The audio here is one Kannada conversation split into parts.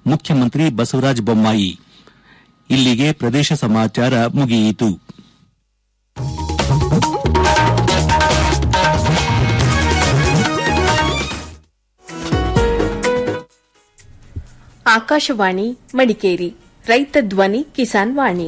ಮುಖ್ಯಮಂತ್ರಿ ಬಸವರಾಜ ಬೊಮ್ಮಾಯಿ ಇಲ್ಲಿಗೆ ಪ್ರದೇಶ ಸಮಾಚಾರ ಮುಗಿಯಿತು ಆಕಾಶವಾಣಿ ಮಡಿಕೇರಿ ರೈತ ಧ್ವನಿ ಕಿಸಾನ್ ವಾಣಿ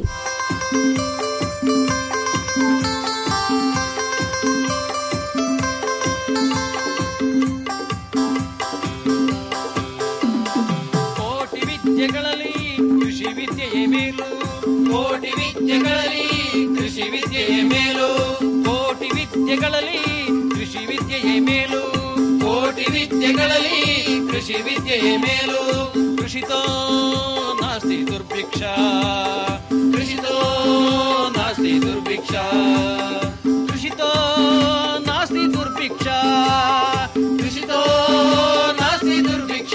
ಕೋಟಿ ವಿದ್ಯೆಗಳಲ್ಲಿ ಕೃಷಿ ವಿದ್ಯೆಯೇ ಮೇಲು ಕೋಟಿ ವಿದ್ಯೆಗಳಲ್ಲಿ ಕೃಷಿ ವಿದ್ಯೆಯೇ ಮೇಲು ಕೋಟಿ ವಿದ್ಯೆಗಳಲ್ಲಿ ಕೃಷಿ ವಿದ್ಯೆಯೇ ಮೇಲು ಕೋಟಿ ವಿದ್ಯೆಗಳಲ್ಲಿ ಕೃಷಿ ವಿದ್ಯೆಯೇ ಮೇಲು ಕೃಷಿತೋ ನಾಸ್ತಿ ದುರ್ಭಿಕ್ಷ ಕೃಷಿತೋ ನಾಸ್ತಿ ದುರ್ಭಿಕ್ಷ ಕೃಷಿತೋ ನಾಸ್ತಿ ದುರ್ಭಿಕ್ಷ ಕೃಷಿತೋ ನಾಸ್ತಿ ದುರ್ಭಿಕ್ಷ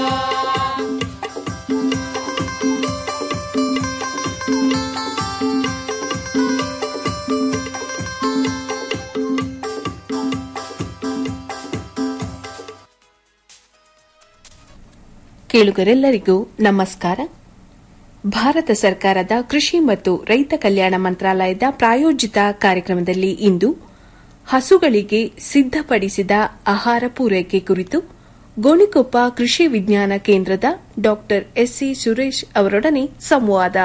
ಕೇಳುಗರೆಲ್ಲರಿಗೂ ನಮಸ್ಕಾರ ಭಾರತ ಸರ್ಕಾರದ ಕೃಷಿ ಮತ್ತು ರೈತ ಕಲ್ಯಾಣ ಮಂತ್ರಾಲಯದ ಪ್ರಾಯೋಜಿತ ಕಾರ್ಯಕ್ರಮದಲ್ಲಿ ಇಂದು ಹಸುಗಳಿಗೆ ಸಿದ್ದಪಡಿಸಿದ ಆಹಾರ ಪೂರೈಕೆ ಕುರಿತು ಗೋಣಿಕೊಪ್ಪ ಕೃಷಿ ವಿಜ್ಞಾನ ಕೇಂದ್ರದ ಡಾ ಎಸ್ಸಿ ಸುರೇಶ್ ಅವರೊಡನೆ ಸಂವಾದ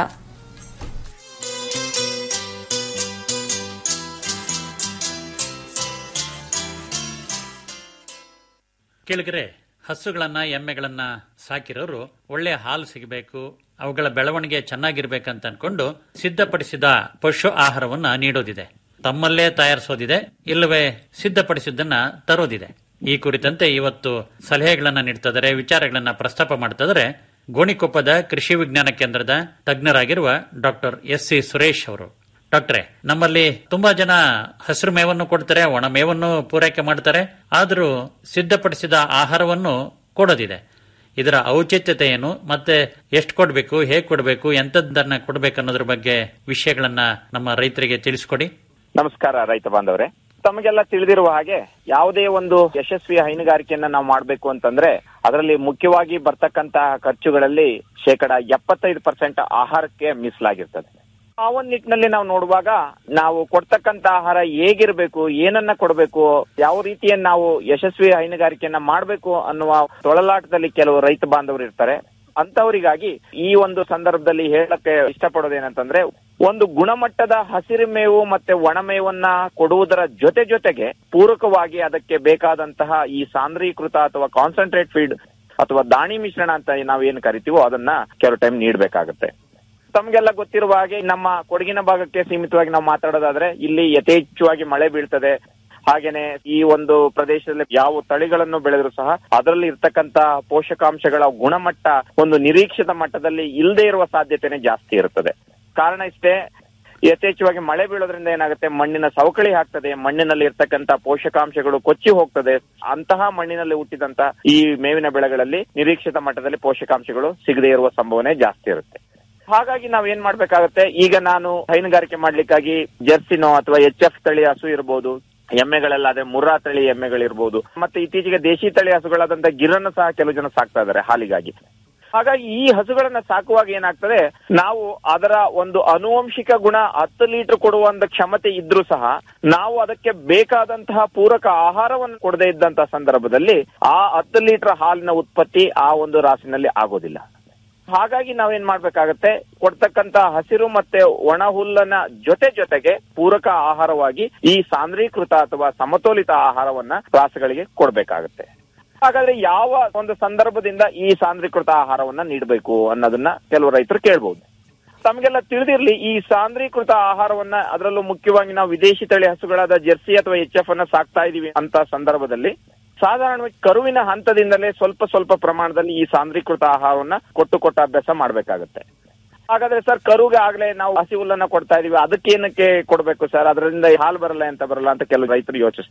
ಕೇಳಿದ್ರೆ ಹಸುಗಳನ್ನ ಎಮ್ಮೆಗಳನ್ನ ಸಾಕಿರೋರು ಒಳ್ಳೆ ಹಾಲು ಸಿಗಬೇಕು ಅವುಗಳ ಬೆಳವಣಿಗೆ ಚೆನ್ನಾಗಿರ್ಬೇಕಂತ ಅನ್ಕೊಂಡು ಸಿದ್ಧಪಡಿಸಿದ ಪಶು ಆಹಾರವನ್ನ ನೀಡೋದಿದೆ ತಮ್ಮಲ್ಲೇ ತಯಾರಿಸೋದಿದೆ ಇಲ್ಲವೇ ಸಿದ್ಧಪಡಿಸಿದ್ದನ್ನ ತರೋದಿದೆ ಈ ಕುರಿತಂತೆ ಇವತ್ತು ಸಲಹೆಗಳನ್ನ ನೀಡ್ತಿದ್ದಾರೆ ವಿಚಾರಗಳನ್ನ ಪ್ರಸ್ತಾಪ ಮಾಡ್ತಿದ್ದಾರೆ ಗೋಣಿಕೊಪ್ಪದ ಕೃಷಿ ವಿಜ್ಞಾನ ಕೇಂದ್ರದ ತಜ್ಞರಾಗಿರುವ ಡಾಕ್ಟರ್ ಎಸ್ ಸಿ ಸುರೇಶ್ ಅವರು ಡಾಕ್ಟ್ರೆ ನಮ್ಮಲ್ಲಿ ತುಂಬಾ ಜನ ಹಸಿರು ಮೇವನ್ನು ಕೊಡ್ತಾರೆ ಒಣ ಮೇವನ್ನು ಪೂರೈಕೆ ಮಾಡ್ತಾರೆ ಆದರೂ ಸಿದ್ಧಪಡಿಸಿದ ಆಹಾರವನ್ನು ಕೊಡೋದಿದೆ ಇದರ ಔಚಿತ್ಯತೆ ಏನು ಮತ್ತೆ ಎಷ್ಟು ಕೊಡಬೇಕು ಹೇಗೆ ಕೊಡಬೇಕು ಎಂತದ್ದನ್ನ ಕೊಡಬೇಕು ಅನ್ನೋದ್ರ ಬಗ್ಗೆ ವಿಷಯಗಳನ್ನ ನಮ್ಮ ರೈತರಿಗೆ ತಿಳಿಸ್ಕೊಡಿ ನಮಸ್ಕಾರ ರೈತ ಬಾಂಧವರೇ ತಮಗೆಲ್ಲ ತಿಳಿದಿರುವ ಹಾಗೆ ಯಾವುದೇ ಒಂದು ಯಶಸ್ವಿ ಹೈನುಗಾರಿಕೆಯನ್ನ ನಾವು ಮಾಡಬೇಕು ಅಂತಂದ್ರೆ ಅದರಲ್ಲಿ ಮುಖ್ಯವಾಗಿ ಬರ್ತಕ್ಕಂತಹ ಖರ್ಚುಗಳಲ್ಲಿ ಶೇಕಡ ಎಪ್ಪತ್ತೈದು ಪರ್ಸೆಂಟ್ ಆಹಾರಕ್ಕೆ ಮೀಸಲಾಗಿರ್ತದೆ ಆ ಒಂದ್ ನಿಟ್ಟಿನಲ್ಲಿ ನಾವು ನೋಡುವಾಗ ನಾವು ಕೊಡ್ತಕ್ಕಂತ ಆಹಾರ ಹೇಗಿರ್ಬೇಕು ಏನನ್ನ ಕೊಡಬೇಕು ಯಾವ ರೀತಿಯನ್ನ ನಾವು ಯಶಸ್ವಿ ಹೈನುಗಾರಿಕೆಯನ್ನ ಮಾಡಬೇಕು ಅನ್ನುವ ತೊಳಲಾಟದಲ್ಲಿ ಕೆಲವು ರೈತ ಬಾಂಧವರು ಇರ್ತಾರೆ ಅಂತವರಿಗಾಗಿ ಈ ಒಂದು ಸಂದರ್ಭದಲ್ಲಿ ಹೇಳಕ್ಕೆ ಇಷ್ಟಪಡೋದೇನಂತಂದ್ರೆ ಒಂದು ಗುಣಮಟ್ಟದ ಹಸಿರು ಮೇವು ಮತ್ತೆ ಒಣಮೇವನ್ನ ಕೊಡುವುದರ ಜೊತೆ ಜೊತೆಗೆ ಪೂರಕವಾಗಿ ಅದಕ್ಕೆ ಬೇಕಾದಂತಹ ಈ ಸಾಂದ್ರೀಕೃತ ಅಥವಾ ಕಾನ್ಸಂಟ್ರೇಟ್ ಫೀಡ್ ಅಥವಾ ದಾಣಿ ಮಿಶ್ರಣ ಅಂತ ನಾವೇನು ಕರಿತೀವೋ ಅದನ್ನ ಕೆಲವು ಟೈಮ್ ನೀಡಬೇಕಾಗುತ್ತೆ ತಮ್ಗೆಲ್ಲ ಗೊತ್ತಿರುವ ಹಾಗೆ ನಮ್ಮ ಕೊಡಗಿನ ಭಾಗಕ್ಕೆ ಸೀಮಿತವಾಗಿ ನಾವು ಮಾತಾಡೋದಾದ್ರೆ ಇಲ್ಲಿ ಯಥೇಚ್ಛವಾಗಿ ಮಳೆ ಬೀಳ್ತದೆ ಹಾಗೇನೆ ಈ ಒಂದು ಪ್ರದೇಶದಲ್ಲಿ ಯಾವ ತಳಿಗಳನ್ನು ಬೆಳೆದ್ರು ಸಹ ಅದರಲ್ಲಿ ಇರ್ತಕ್ಕಂತ ಪೋಷಕಾಂಶಗಳ ಗುಣಮಟ್ಟ ಒಂದು ನಿರೀಕ್ಷಿತ ಮಟ್ಟದಲ್ಲಿ ಇಲ್ಲದೆ ಇರುವ ಸಾಧ್ಯತೆನೆ ಜಾಸ್ತಿ ಇರುತ್ತದೆ ಕಾರಣ ಇಷ್ಟೇ ಯಥೇಚ್ಛವಾಗಿ ಮಳೆ ಬೀಳೋದ್ರಿಂದ ಏನಾಗುತ್ತೆ ಮಣ್ಣಿನ ಸವಕಳಿ ಆಗ್ತದೆ ಮಣ್ಣಿನಲ್ಲಿ ಇರ್ತಕ್ಕಂತ ಪೋಷಕಾಂಶಗಳು ಕೊಚ್ಚಿ ಹೋಗ್ತದೆ ಅಂತಹ ಮಣ್ಣಿನಲ್ಲಿ ಹುಟ್ಟಿದಂತ ಈ ಮೇವಿನ ಬೆಳೆಗಳಲ್ಲಿ ನಿರೀಕ್ಷಿತ ಮಟ್ಟದಲ್ಲಿ ಪೋಷಕಾಂಶಗಳು ಸಿಗದೇ ಇರುವ ಸಂಭವನೆ ಜಾಸ್ತಿ ಇರುತ್ತೆ ಹಾಗಾಗಿ ನಾವ್ ಏನ್ ಮಾಡ್ಬೇಕಾಗತ್ತೆ ಈಗ ನಾನು ಹೈನುಗಾರಿಕೆ ಮಾಡ್ಲಿಕ್ಕಾಗಿ ಜರ್ಸಿನೋ ಅಥವಾ ಎಚ್ ಎಫ್ ತಳಿ ಹಸು ಇರ್ಬೋದು ಎಮ್ಮೆಗಳಲ್ಲಾದ್ರೆ ಮುರ್ರಾ ತಳಿ ಎಮ್ಮೆಗಳಿರ್ಬೋದು ಮತ್ತೆ ಇತ್ತೀಚೆಗೆ ದೇಶಿ ತಳಿ ಹಸುಗಳಾದಂತ ಗಿರನ್ನು ಸಹ ಕೆಲವು ಜನ ಸಾಕ್ತಾ ಇದ್ದಾರೆ ಹಾಲಿಗಾಗಿ ಹಾಗಾಗಿ ಈ ಹಸುಗಳನ್ನ ಸಾಕುವಾಗ ಏನಾಗ್ತದೆ ನಾವು ಅದರ ಒಂದು ಅನುವಂಶಿಕ ಗುಣ ಹತ್ತು ಲೀಟರ್ ಕೊಡುವಂತ ಕ್ಷಮತೆ ಇದ್ರೂ ಸಹ ನಾವು ಅದಕ್ಕೆ ಬೇಕಾದಂತಹ ಪೂರಕ ಆಹಾರವನ್ನು ಕೊಡದೇ ಇದ್ದಂತಹ ಸಂದರ್ಭದಲ್ಲಿ ಆ ಹತ್ತು ಲೀಟರ್ ಹಾಲಿನ ಉತ್ಪತ್ತಿ ಆ ಒಂದು ರಾಸಿನಲ್ಲಿ ಆಗೋದಿಲ್ಲ ಹಾಗಾಗಿ ನಾವೇನ್ ಮಾಡ್ಬೇಕಾಗತ್ತೆ ಕೊಡ್ತಕ್ಕಂತ ಹಸಿರು ಮತ್ತೆ ಒಣ ಹುಲ್ಲನ ಜೊತೆ ಜೊತೆಗೆ ಪೂರಕ ಆಹಾರವಾಗಿ ಈ ಸಾಂದ್ರೀಕೃತ ಅಥವಾ ಸಮತೋಲಿತ ಆಹಾರವನ್ನ ರಾಸುಗಳಿಗೆ ಕೊಡ್ಬೇಕಾಗತ್ತೆ ಹಾಗಾದ್ರೆ ಯಾವ ಒಂದು ಸಂದರ್ಭದಿಂದ ಈ ಸಾಂದ್ರೀಕೃತ ಆಹಾರವನ್ನ ನೀಡಬೇಕು ಅನ್ನೋದನ್ನ ಕೆಲವು ರೈತರು ಕೇಳ್ಬಹುದು ತಮಗೆಲ್ಲ ತಿಳಿದಿರ್ಲಿ ಈ ಸಾಂದ್ರೀಕೃತ ಆಹಾರವನ್ನ ಅದರಲ್ಲೂ ಮುಖ್ಯವಾಗಿ ನಾವು ವಿದೇಶಿ ತಳಿ ಹಸುಗಳಾದ ಜೆರ್ಸಿ ಅಥವಾ ಎಚ್ ಎಫ್ ಅನ್ನ ಸಾಕ್ತಾ ಇದೀವಿ ಅಂತ ಸಂದರ್ಭದಲ್ಲಿ ಸಾಧಾರಣವಾಗಿ ಕರುವಿನ ಹಂತದಿಂದಲೇ ಸ್ವಲ್ಪ ಸ್ವಲ್ಪ ಪ್ರಮಾಣದಲ್ಲಿ ಈ ಸಾಂದ್ರೀಕೃತ ಆಹಾರವನ್ನ ಕೊಟ್ಟು ಕೊಟ್ಟ ಅಭ್ಯಾಸ ಮಾಡ್ಬೇಕಾಗತ್ತೆ ಹಾಗಾದ್ರೆ ಸರ್ ಕರುಗೆ ಆಗ್ಲೇ ನಾವು ಹಸಿ ಹುಲ್ಲನ್ನ ಕೊಡ್ತಾ ಇದೀವಿ ಅದಕ್ಕೇನಕ್ಕೆ ಕೊಡ್ಬೇಕು ಸರ್ ಅದರಿಂದ ಹಾಲು ಬರಲ್ಲ ಅಂತ ಬರಲ್ಲ ಅಂತ ಕೆಲವು ರೈತರು ಯೋಚಿಸ್ತಾರೆ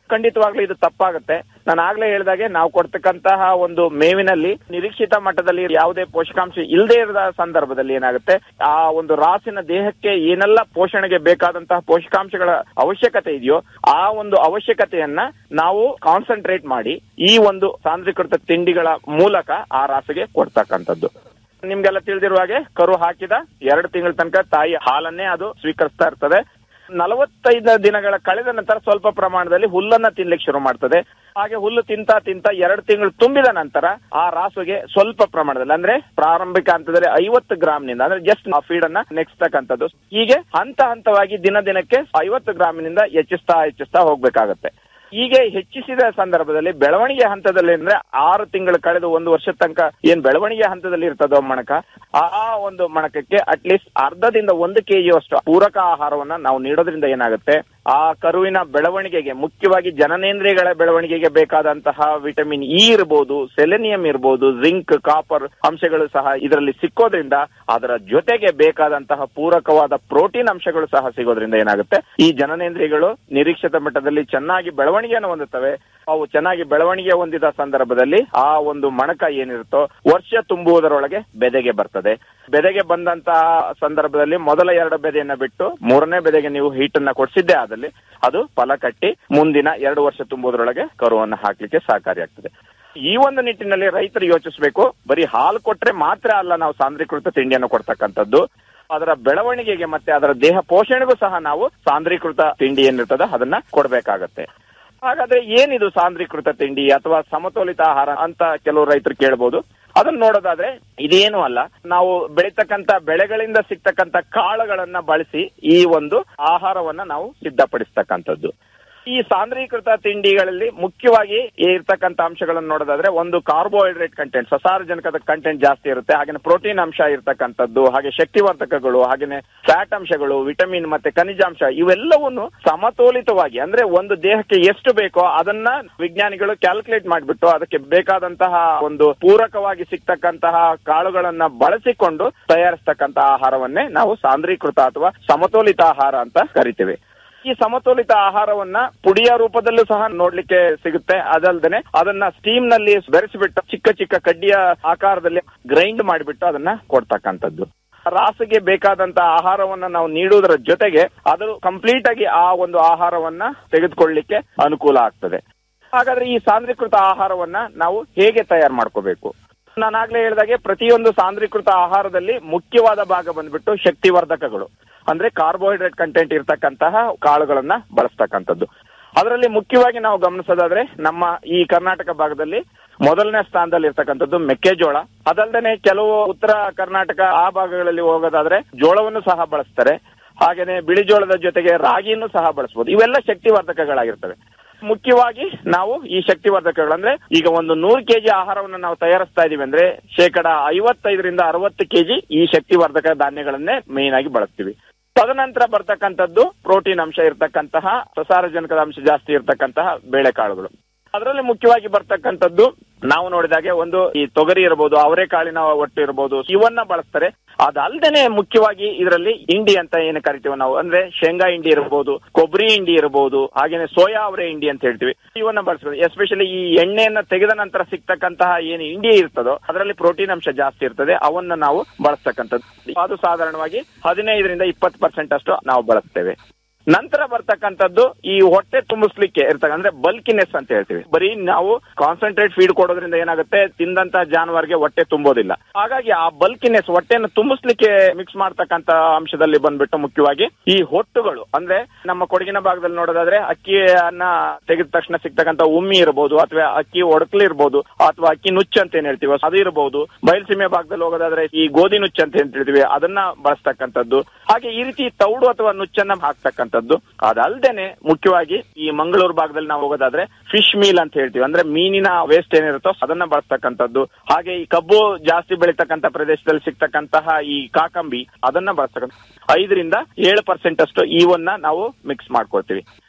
ಖಂಡಿತವಾಗ್ಲೂ ಇದು ತಪ್ಪಾಗುತ್ತೆ ನಾನು ಆಗ್ಲೇ ಹೇಳಿದಾಗೆ ನಾವು ಕೊಡ್ತಕ್ಕಂತಹ ಒಂದು ಮೇವಿನಲ್ಲಿ ನಿರೀಕ್ಷಿತ ಮಟ್ಟದಲ್ಲಿ ಯಾವುದೇ ಪೋಷಕಾಂಶ ಇಲ್ಲದೆ ಇರದ ಸಂದರ್ಭದಲ್ಲಿ ಏನಾಗುತ್ತೆ ಆ ಒಂದು ರಾಸಿನ ದೇಹಕ್ಕೆ ಏನೆಲ್ಲ ಪೋಷಣೆಗೆ ಬೇಕಾದಂತಹ ಪೋಷಕಾಂಶಗಳ ಅವಶ್ಯಕತೆ ಇದೆಯೋ ಆ ಒಂದು ಅವಶ್ಯಕತೆಯನ್ನ ನಾವು ಕಾನ್ಸಂಟ್ರೇಟ್ ಮಾಡಿ ಈ ಒಂದು ಸಾಂದ್ರೀಕೃತ ತಿಂಡಿಗಳ ಮೂಲಕ ಆ ರಾಸಿಗೆ ಕೊಡ್ತಕ್ಕಂಥದ್ದು ನಿಮ್ಗೆಲ್ಲ ತಿಳಿದಿರುವ ಹಾಗೆ ಕರು ಹಾಕಿದ ಎರಡು ತಿಂಗಳ ತನಕ ತಾಯಿ ಹಾಲನ್ನೇ ಅದು ಸ್ವೀಕರಿಸ್ತಾ ಇರ್ತದೆ ನಲವತ್ತೈದು ದಿನಗಳ ಕಳೆದ ನಂತರ ಸ್ವಲ್ಪ ಪ್ರಮಾಣದಲ್ಲಿ ಹುಲ್ಲನ್ನ ತಿನ್ಲಿಕ್ಕೆ ಶುರು ಮಾಡ್ತದೆ ಹಾಗೆ ಹುಲ್ಲು ತಿಂತ ತಿಂತ ಎರಡು ತಿಂಗಳು ತುಂಬಿದ ನಂತರ ಆ ರಾಸುಗೆ ಸ್ವಲ್ಪ ಪ್ರಮಾಣದಲ್ಲಿ ಅಂದ್ರೆ ಪ್ರಾರಂಭಿಕ ಹಂತದಲ್ಲಿ ಐವತ್ತು ಗ್ರಾಮ್ನಿಂದ ಅಂದ್ರೆ ಜಸ್ಟ್ ಆ ಫೀಡ್ ಅನ್ನ ನೆಕ್ಸ್ತಕ್ಕಂಥದ್ದು ಹೀಗೆ ಹಂತ ಹಂತವಾಗಿ ದಿನ ದಿನಕ್ಕೆ ಐವತ್ತು ಗ್ರಾಮಿನಿಂದ ಹೆಚ್ಚಿಸ್ತಾ ಹೆಚ್ಚಿಸ್ತಾ ಹೋಗ್ಬೇಕಾಗತ್ತೆ ಹೀಗೆ ಹೆಚ್ಚಿಸಿದ ಸಂದರ್ಭದಲ್ಲಿ ಬೆಳವಣಿಗೆ ಹಂತದಲ್ಲಿ ಅಂದ್ರೆ ಆರು ತಿಂಗಳು ಕಳೆದು ಒಂದು ವರ್ಷದ ತನಕ ಏನ್ ಬೆಳವಣಿಗೆ ಹಂತದಲ್ಲಿ ಇರ್ತದೋ ಮಣಕ ಆ ಒಂದು ಮಣಕಕ್ಕೆ ಅಟ್ಲೀಸ್ಟ್ ಅರ್ಧದಿಂದ ಒಂದು ಕೆಜಿ ಅಷ್ಟು ಪೂರಕ ಆಹಾರವನ್ನ ನಾವು ನೀಡೋದ್ರಿಂದ ಏನಾಗುತ್ತೆ ಆ ಕರುವಿನ ಬೆಳವಣಿಗೆಗೆ ಮುಖ್ಯವಾಗಿ ಜನನೇಂದ್ರಿಯಗಳ ಬೆಳವಣಿಗೆಗೆ ಬೇಕಾದಂತಹ ವಿಟಮಿನ್ ಇ ಇರಬಹುದು ಸೆಲೆನಿಯಂ ಇರಬಹುದು ಜಿಂಕ್ ಕಾಪರ್ ಅಂಶಗಳು ಸಹ ಇದರಲ್ಲಿ ಸಿಕ್ಕೋದ್ರಿಂದ ಅದರ ಜೊತೆಗೆ ಬೇಕಾದಂತಹ ಪೂರಕವಾದ ಪ್ರೋಟೀನ್ ಅಂಶಗಳು ಸಹ ಸಿಗೋದ್ರಿಂದ ಏನಾಗುತ್ತೆ ಈ ಜನನೇಂದ್ರಿಯಗಳು ನಿರೀಕ್ಷಿತ ಮಟ್ಟದಲ್ಲಿ ಚೆನ್ನಾಗಿ ಬೆಳವಣಿಗೆಯನ್ನು ಹೊಂದುತ್ತವೆ ಅವು ಚೆನ್ನಾಗಿ ಬೆಳವಣಿಗೆ ಹೊಂದಿದ ಸಂದರ್ಭದಲ್ಲಿ ಆ ಒಂದು ಮಣಕ ಏನಿರುತ್ತೋ ವರ್ಷ ತುಂಬುವುದರೊಳಗೆ ಬೆದೆಗೆ ಬರ್ತದೆ ಬೆದೆಗೆ ಬಂದಂತಹ ಸಂದರ್ಭದಲ್ಲಿ ಮೊದಲ ಎರಡು ಬೆದೆಯನ್ನ ಬಿಟ್ಟು ಮೂರನೇ ಬೆದೆಗೆ ನೀವು ಹೀಟನ್ನ ಕೊಡಿಸಿದ್ದೇ ಆದಲ್ಲಿ ಅದು ಫಲ ಕಟ್ಟಿ ಮುಂದಿನ ಎರಡು ವರ್ಷ ತುಂಬುವುದರೊಳಗೆ ಕರುವನ್ನು ಹಾಕ್ಲಿಕ್ಕೆ ಸಹಕಾರಿಯಾಗ್ತದೆ ಈ ಒಂದು ನಿಟ್ಟಿನಲ್ಲಿ ರೈತರು ಯೋಚಿಸಬೇಕು ಬರೀ ಹಾಲು ಕೊಟ್ರೆ ಮಾತ್ರ ಅಲ್ಲ ನಾವು ಸಾಂದ್ರೀಕೃತ ತಿಂಡಿಯನ್ನು ಕೊಡ್ತಕ್ಕಂಥದ್ದು ಅದರ ಬೆಳವಣಿಗೆಗೆ ಮತ್ತೆ ಅದರ ದೇಹ ಪೋಷಣೆಗೂ ಸಹ ನಾವು ಸಾಂದ್ರೀಕೃತ ತಿಂಡಿ ಏನಿರ್ತದೆ ಅದನ್ನ ಕೊಡ್ಬೇಕಾಗತ್ತೆ ಹಾಗಾದ್ರೆ ಏನಿದು ಸಾಂದ್ರೀಕೃತ ತಿಂಡಿ ಅಥವಾ ಸಮತೋಲಿತ ಆಹಾರ ಅಂತ ಕೆಲವು ರೈತರು ಕೇಳಬಹುದು ಅದನ್ನ ನೋಡೋದಾದ್ರೆ ಇದೇನು ಅಲ್ಲ ನಾವು ಬೆಳೀತಕ್ಕಂತ ಬೆಳೆಗಳಿಂದ ಸಿಗ್ತಕ್ಕಂತ ಕಾಳುಗಳನ್ನ ಬಳಸಿ ಈ ಒಂದು ಆಹಾರವನ್ನ ನಾವು ಸಿದ್ಧಪಡಿಸ್ತಕ್ಕಂಥದ್ದು ಈ ಸಾಂದ್ರೀಕೃತ ತಿಂಡಿಗಳಲ್ಲಿ ಮುಖ್ಯವಾಗಿ ಇರ್ತಕ್ಕಂಥ ಅಂಶಗಳನ್ನು ನೋಡೋದಾದ್ರೆ ಒಂದು ಕಾರ್ಬೋಹೈಡ್ರೇಟ್ ಕಂಟೆಂಟ್ ಸಸಾರಜನಕದ ಕಂಟೆಂಟ್ ಜಾಸ್ತಿ ಇರುತ್ತೆ ಹಾಗೆ ಪ್ರೋಟೀನ್ ಅಂಶ ಇರ್ತಕ್ಕಂಥದ್ದು ಹಾಗೆ ಶಕ್ತಿವರ್ಧಕಗಳು ಹಾಗೇನೆ ಫ್ಯಾಟ್ ಅಂಶಗಳು ವಿಟಮಿನ್ ಮತ್ತೆ ಖನಿಜಾಂಶ ಇವೆಲ್ಲವನ್ನು ಸಮತೋಲಿತವಾಗಿ ಅಂದ್ರೆ ಒಂದು ದೇಹಕ್ಕೆ ಎಷ್ಟು ಬೇಕೋ ಅದನ್ನ ವಿಜ್ಞಾನಿಗಳು ಕ್ಯಾಲ್ಕುಲೇಟ್ ಮಾಡಿಬಿಟ್ಟು ಅದಕ್ಕೆ ಬೇಕಾದಂತಹ ಒಂದು ಪೂರಕವಾಗಿ ಸಿಗ್ತಕ್ಕಂತಹ ಕಾಳುಗಳನ್ನ ಬಳಸಿಕೊಂಡು ತಯಾರಿಸ್ತಕ್ಕಂತಹ ಆಹಾರವನ್ನೇ ನಾವು ಸಾಂದ್ರೀಕೃತ ಅಥವಾ ಸಮತೋಲಿತ ಆಹಾರ ಅಂತ ಕರಿತೇವೆ ಈ ಸಮತೋಲಿತ ಆಹಾರವನ್ನ ಪುಡಿಯ ರೂಪದಲ್ಲೂ ಸಹ ನೋಡ್ಲಿಕ್ಕೆ ಸಿಗುತ್ತೆ ಅದಲ್ದೇನೆ ಅದನ್ನ ಸ್ಟೀಮ್ ನಲ್ಲಿ ಬೆರೆಸಿಬಿಟ್ಟು ಚಿಕ್ಕ ಚಿಕ್ಕ ಕಡ್ಡಿಯ ಆಕಾರದಲ್ಲಿ ಗ್ರೈಂಡ್ ಮಾಡಿಬಿಟ್ಟು ಅದನ್ನ ಕೊಡ್ತಕ್ಕಂಥದ್ದು ರಾಸಿಗೆ ಬೇಕಾದಂತ ಆಹಾರವನ್ನ ನಾವು ನೀಡುವುದರ ಜೊತೆಗೆ ಅದು ಕಂಪ್ಲೀಟ್ ಆಗಿ ಆ ಒಂದು ಆಹಾರವನ್ನ ತೆಗೆದುಕೊಳ್ಳಿಕ್ಕೆ ಅನುಕೂಲ ಆಗ್ತದೆ ಹಾಗಾದ್ರೆ ಈ ಸಾಂದ್ರೀಕೃತ ಆಹಾರವನ್ನ ನಾವು ಹೇಗೆ ತಯಾರು ಮಾಡ್ಕೋಬೇಕು ನಾನಾಗ್ಲೇ ಹೇಳಿದಾಗೆ ಪ್ರತಿಯೊಂದು ಸಾಂದ್ರೀಕೃತ ಆಹಾರದಲ್ಲಿ ಮುಖ್ಯವಾದ ಭಾಗ ಬಂದ್ಬಿಟ್ಟು ಶಕ್ತಿವರ್ಧಕಗಳು ಅಂದ್ರೆ ಕಾರ್ಬೋಹೈಡ್ರೇಟ್ ಕಂಟೆಂಟ್ ಇರ್ತಕ್ಕಂತಹ ಕಾಳುಗಳನ್ನ ಬಳಸ್ತಕ್ಕಂಥದ್ದು ಅದರಲ್ಲಿ ಮುಖ್ಯವಾಗಿ ನಾವು ಗಮನಿಸೋದಾದ್ರೆ ನಮ್ಮ ಈ ಕರ್ನಾಟಕ ಭಾಗದಲ್ಲಿ ಮೊದಲನೇ ಸ್ಥಾನದಲ್ಲಿ ಇರ್ತಕ್ಕಂಥದ್ದು ಮೆಕ್ಕೆಜೋಳ ಅದಲ್ಲದೆ ಕೆಲವು ಉತ್ತರ ಕರ್ನಾಟಕ ಆ ಭಾಗಗಳಲ್ಲಿ ಹೋಗೋದಾದ್ರೆ ಜೋಳವನ್ನು ಸಹ ಬಳಸ್ತಾರೆ ಹಾಗೇನೆ ಬಿಳಿ ಜೋಳದ ಜೊತೆಗೆ ರಾಗಿಯನ್ನು ಸಹ ಬಳಸಬಹುದು ಇವೆಲ್ಲ ಶಕ್ತಿವರ್ಧಕಗಳಾಗಿರ್ತವೆ ಮುಖ್ಯವಾಗಿ ನಾವು ಈ ಶಕ್ತಿವರ್ಧಕಗಳು ಅಂದ್ರೆ ಈಗ ಒಂದು ನೂರು ಕೆಜಿ ಆಹಾರವನ್ನು ನಾವು ತಯಾರಿಸ್ತಾ ಇದೀವಿ ಅಂದ್ರೆ ಶೇಕಡ ಐವತ್ತೈದರಿಂದ ಅರವತ್ತು ಕೆಜಿ ಈ ಶಕ್ತಿವರ್ಧಕ ಧಾನ್ಯಗಳನ್ನೇ ಮೇನ್ ಆಗಿ ಬಳಸ್ತೀವಿ ತದನಂತರ ಬರ್ತಕ್ಕಂಥದ್ದು ಪ್ರೋಟೀನ್ ಅಂಶ ಇರತಕ್ಕಂತಹ ಸಸಾರಜನಕದ ಅಂಶ ಜಾಸ್ತಿ ಇರತಕ್ಕಂತಹ ಬೇಳೆಕಾಳುಗಳು ಅದರಲ್ಲಿ ಮುಖ್ಯವಾಗಿ ಬರ್ತಕ್ಕಂಥದ್ದು ನಾವು ನೋಡಿದಾಗೆ ಒಂದು ಈ ತೊಗರಿ ಇರಬಹುದು ಅವರೆಕಾಳಿನ ಒಟ್ಟು ಇರಬಹುದು ಇವನ್ನ ಬಳಸ್ತಾರೆ ಅದಲ್ದೇನೆ ಮುಖ್ಯವಾಗಿ ಇದರಲ್ಲಿ ಇಂಡಿ ಅಂತ ಏನು ಕರಿತೀವಿ ನಾವು ಅಂದ್ರೆ ಶೇಂಗಾ ಇಂಡಿ ಇರಬಹುದು ಕೊಬ್ಬರಿ ಇಂಡಿ ಇರಬಹುದು ಹಾಗೇನೆ ಸೋಯಾ ಅವರೆ ಇಂಡಿ ಅಂತ ಹೇಳ್ತೀವಿ ಇವನ್ನ ಬಳಸ್ಬೋದು ಎಸ್ಪೆಷಲಿ ಈ ಎಣ್ಣೆಯನ್ನ ತೆಗೆದ ನಂತರ ಸಿಗ್ತಕ್ಕಂತಹ ಏನು ಇಂಡಿ ಇರ್ತದೋ ಅದರಲ್ಲಿ ಪ್ರೋಟೀನ್ ಅಂಶ ಜಾಸ್ತಿ ಇರ್ತದೆ ಅವನ್ನ ನಾವು ಬಳಸ್ತಕ್ಕಂಥದ್ದು ಅದು ಸಾಧಾರಣವಾಗಿ ಹದಿನೈದರಿಂದ ಇಪ್ಪತ್ತು ಪರ್ಸೆಂಟ್ ಅಷ್ಟು ನಾವು ಬಳಸ್ತೇವೆ ನಂತರ ಬರ್ತಕ್ಕಂಥದ್ದು ಈ ಹೊಟ್ಟೆ ತುಂಬಿಸ್ಲಿಕ್ಕೆ ಇರ್ತಕ್ಕ ಅಂದ್ರೆ ಬಲ್ಕಿನೆಸ್ ಅಂತ ಹೇಳ್ತೀವಿ ಬರೀ ನಾವು ಕಾನ್ಸಂಟ್ರೇಟ್ ಫೀಡ್ ಕೊಡೋದ್ರಿಂದ ಏನಾಗುತ್ತೆ ತಿಂದಂತ ಜಾನುವಾರಿಗೆ ಹೊಟ್ಟೆ ತುಂಬೋದಿಲ್ಲ ಹಾಗಾಗಿ ಆ ಬಲ್ಕಿನೆಸ್ ಹೊಟ್ಟೆಯನ್ನು ತುಂಬಿಸ್ಲಿಕ್ಕೆ ಮಿಕ್ಸ್ ಮಾಡ್ತಕ್ಕಂತ ಅಂಶದಲ್ಲಿ ಬಂದ್ಬಿಟ್ಟು ಮುಖ್ಯವಾಗಿ ಈ ಹೊಟ್ಟುಗಳು ಅಂದ್ರೆ ನಮ್ಮ ಕೊಡಗಿನ ಭಾಗದಲ್ಲಿ ನೋಡೋದಾದ್ರೆ ಅಕ್ಕಿಯನ್ನ ತೆಗೆದ ತಕ್ಷಣ ಸಿಗ್ತಕ್ಕಂತ ಉಮ್ಮಿ ಇರಬಹುದು ಅಥವಾ ಅಕ್ಕಿ ಒಡಕ್ಲಿ ಇರಬಹುದು ಅಥವಾ ಅಕ್ಕಿ ನುಚ್ಚು ಅಂತ ಏನ್ ಹೇಳ್ತೀವಿ ಅದು ಇರಬಹುದು ಬಯಲುಸೀಮೆ ಭಾಗದಲ್ಲಿ ಹೋಗೋದಾದ್ರೆ ಈ ಗೋಧಿ ನುಚ್ಚು ಅಂತ ಏನ್ ಹೇಳ್ತೀವಿ ಅದನ್ನ ಬಳಸ್ತಕ್ಕಂಥದ್ದು ಹಾಗೆ ಈ ರೀತಿ ತೌಡು ಅಥವಾ ನುಚ್ಚನ್ನ ಹಾಕ್ತಕ್ಕಂಥದ್ದು ಅದಲ್ದೇನೆ ಮುಖ್ಯವಾಗಿ ಈ ಮಂಗಳೂರು ಭಾಗದಲ್ಲಿ ನಾವು ಹೋಗೋದಾದ್ರೆ ಫಿಶ್ ಮೀಲ್ ಅಂತ ಹೇಳ್ತೀವಿ ಅಂದ್ರೆ ಮೀನಿನ ವೇಸ್ಟ್ ಏನಿರುತ್ತೋ ಅದನ್ನ ಬಳಸ್ತಕ್ಕಂಥದ್ದು ಹಾಗೆ ಈ ಕಬ್ಬು ಜಾಸ್ತಿ ಬೆಳೀತಕ್ಕಂತ ಪ್ರದೇಶದಲ್ಲಿ ಸಿಗ್ತಕ್ಕಂತಹ ಈ ಕಾಕಂಬಿ ಅದನ್ನ ಬಳಸ್ತಕ್ಕಂಥ ಐದರಿಂದ ಏಳು ಪರ್ಸೆಂಟ್ ಅಷ್ಟು ಇವನ್ನ ನಾವು ಮಿಕ್ಸ್ ಮಾಡ್ಕೊಳ್ತೀವಿ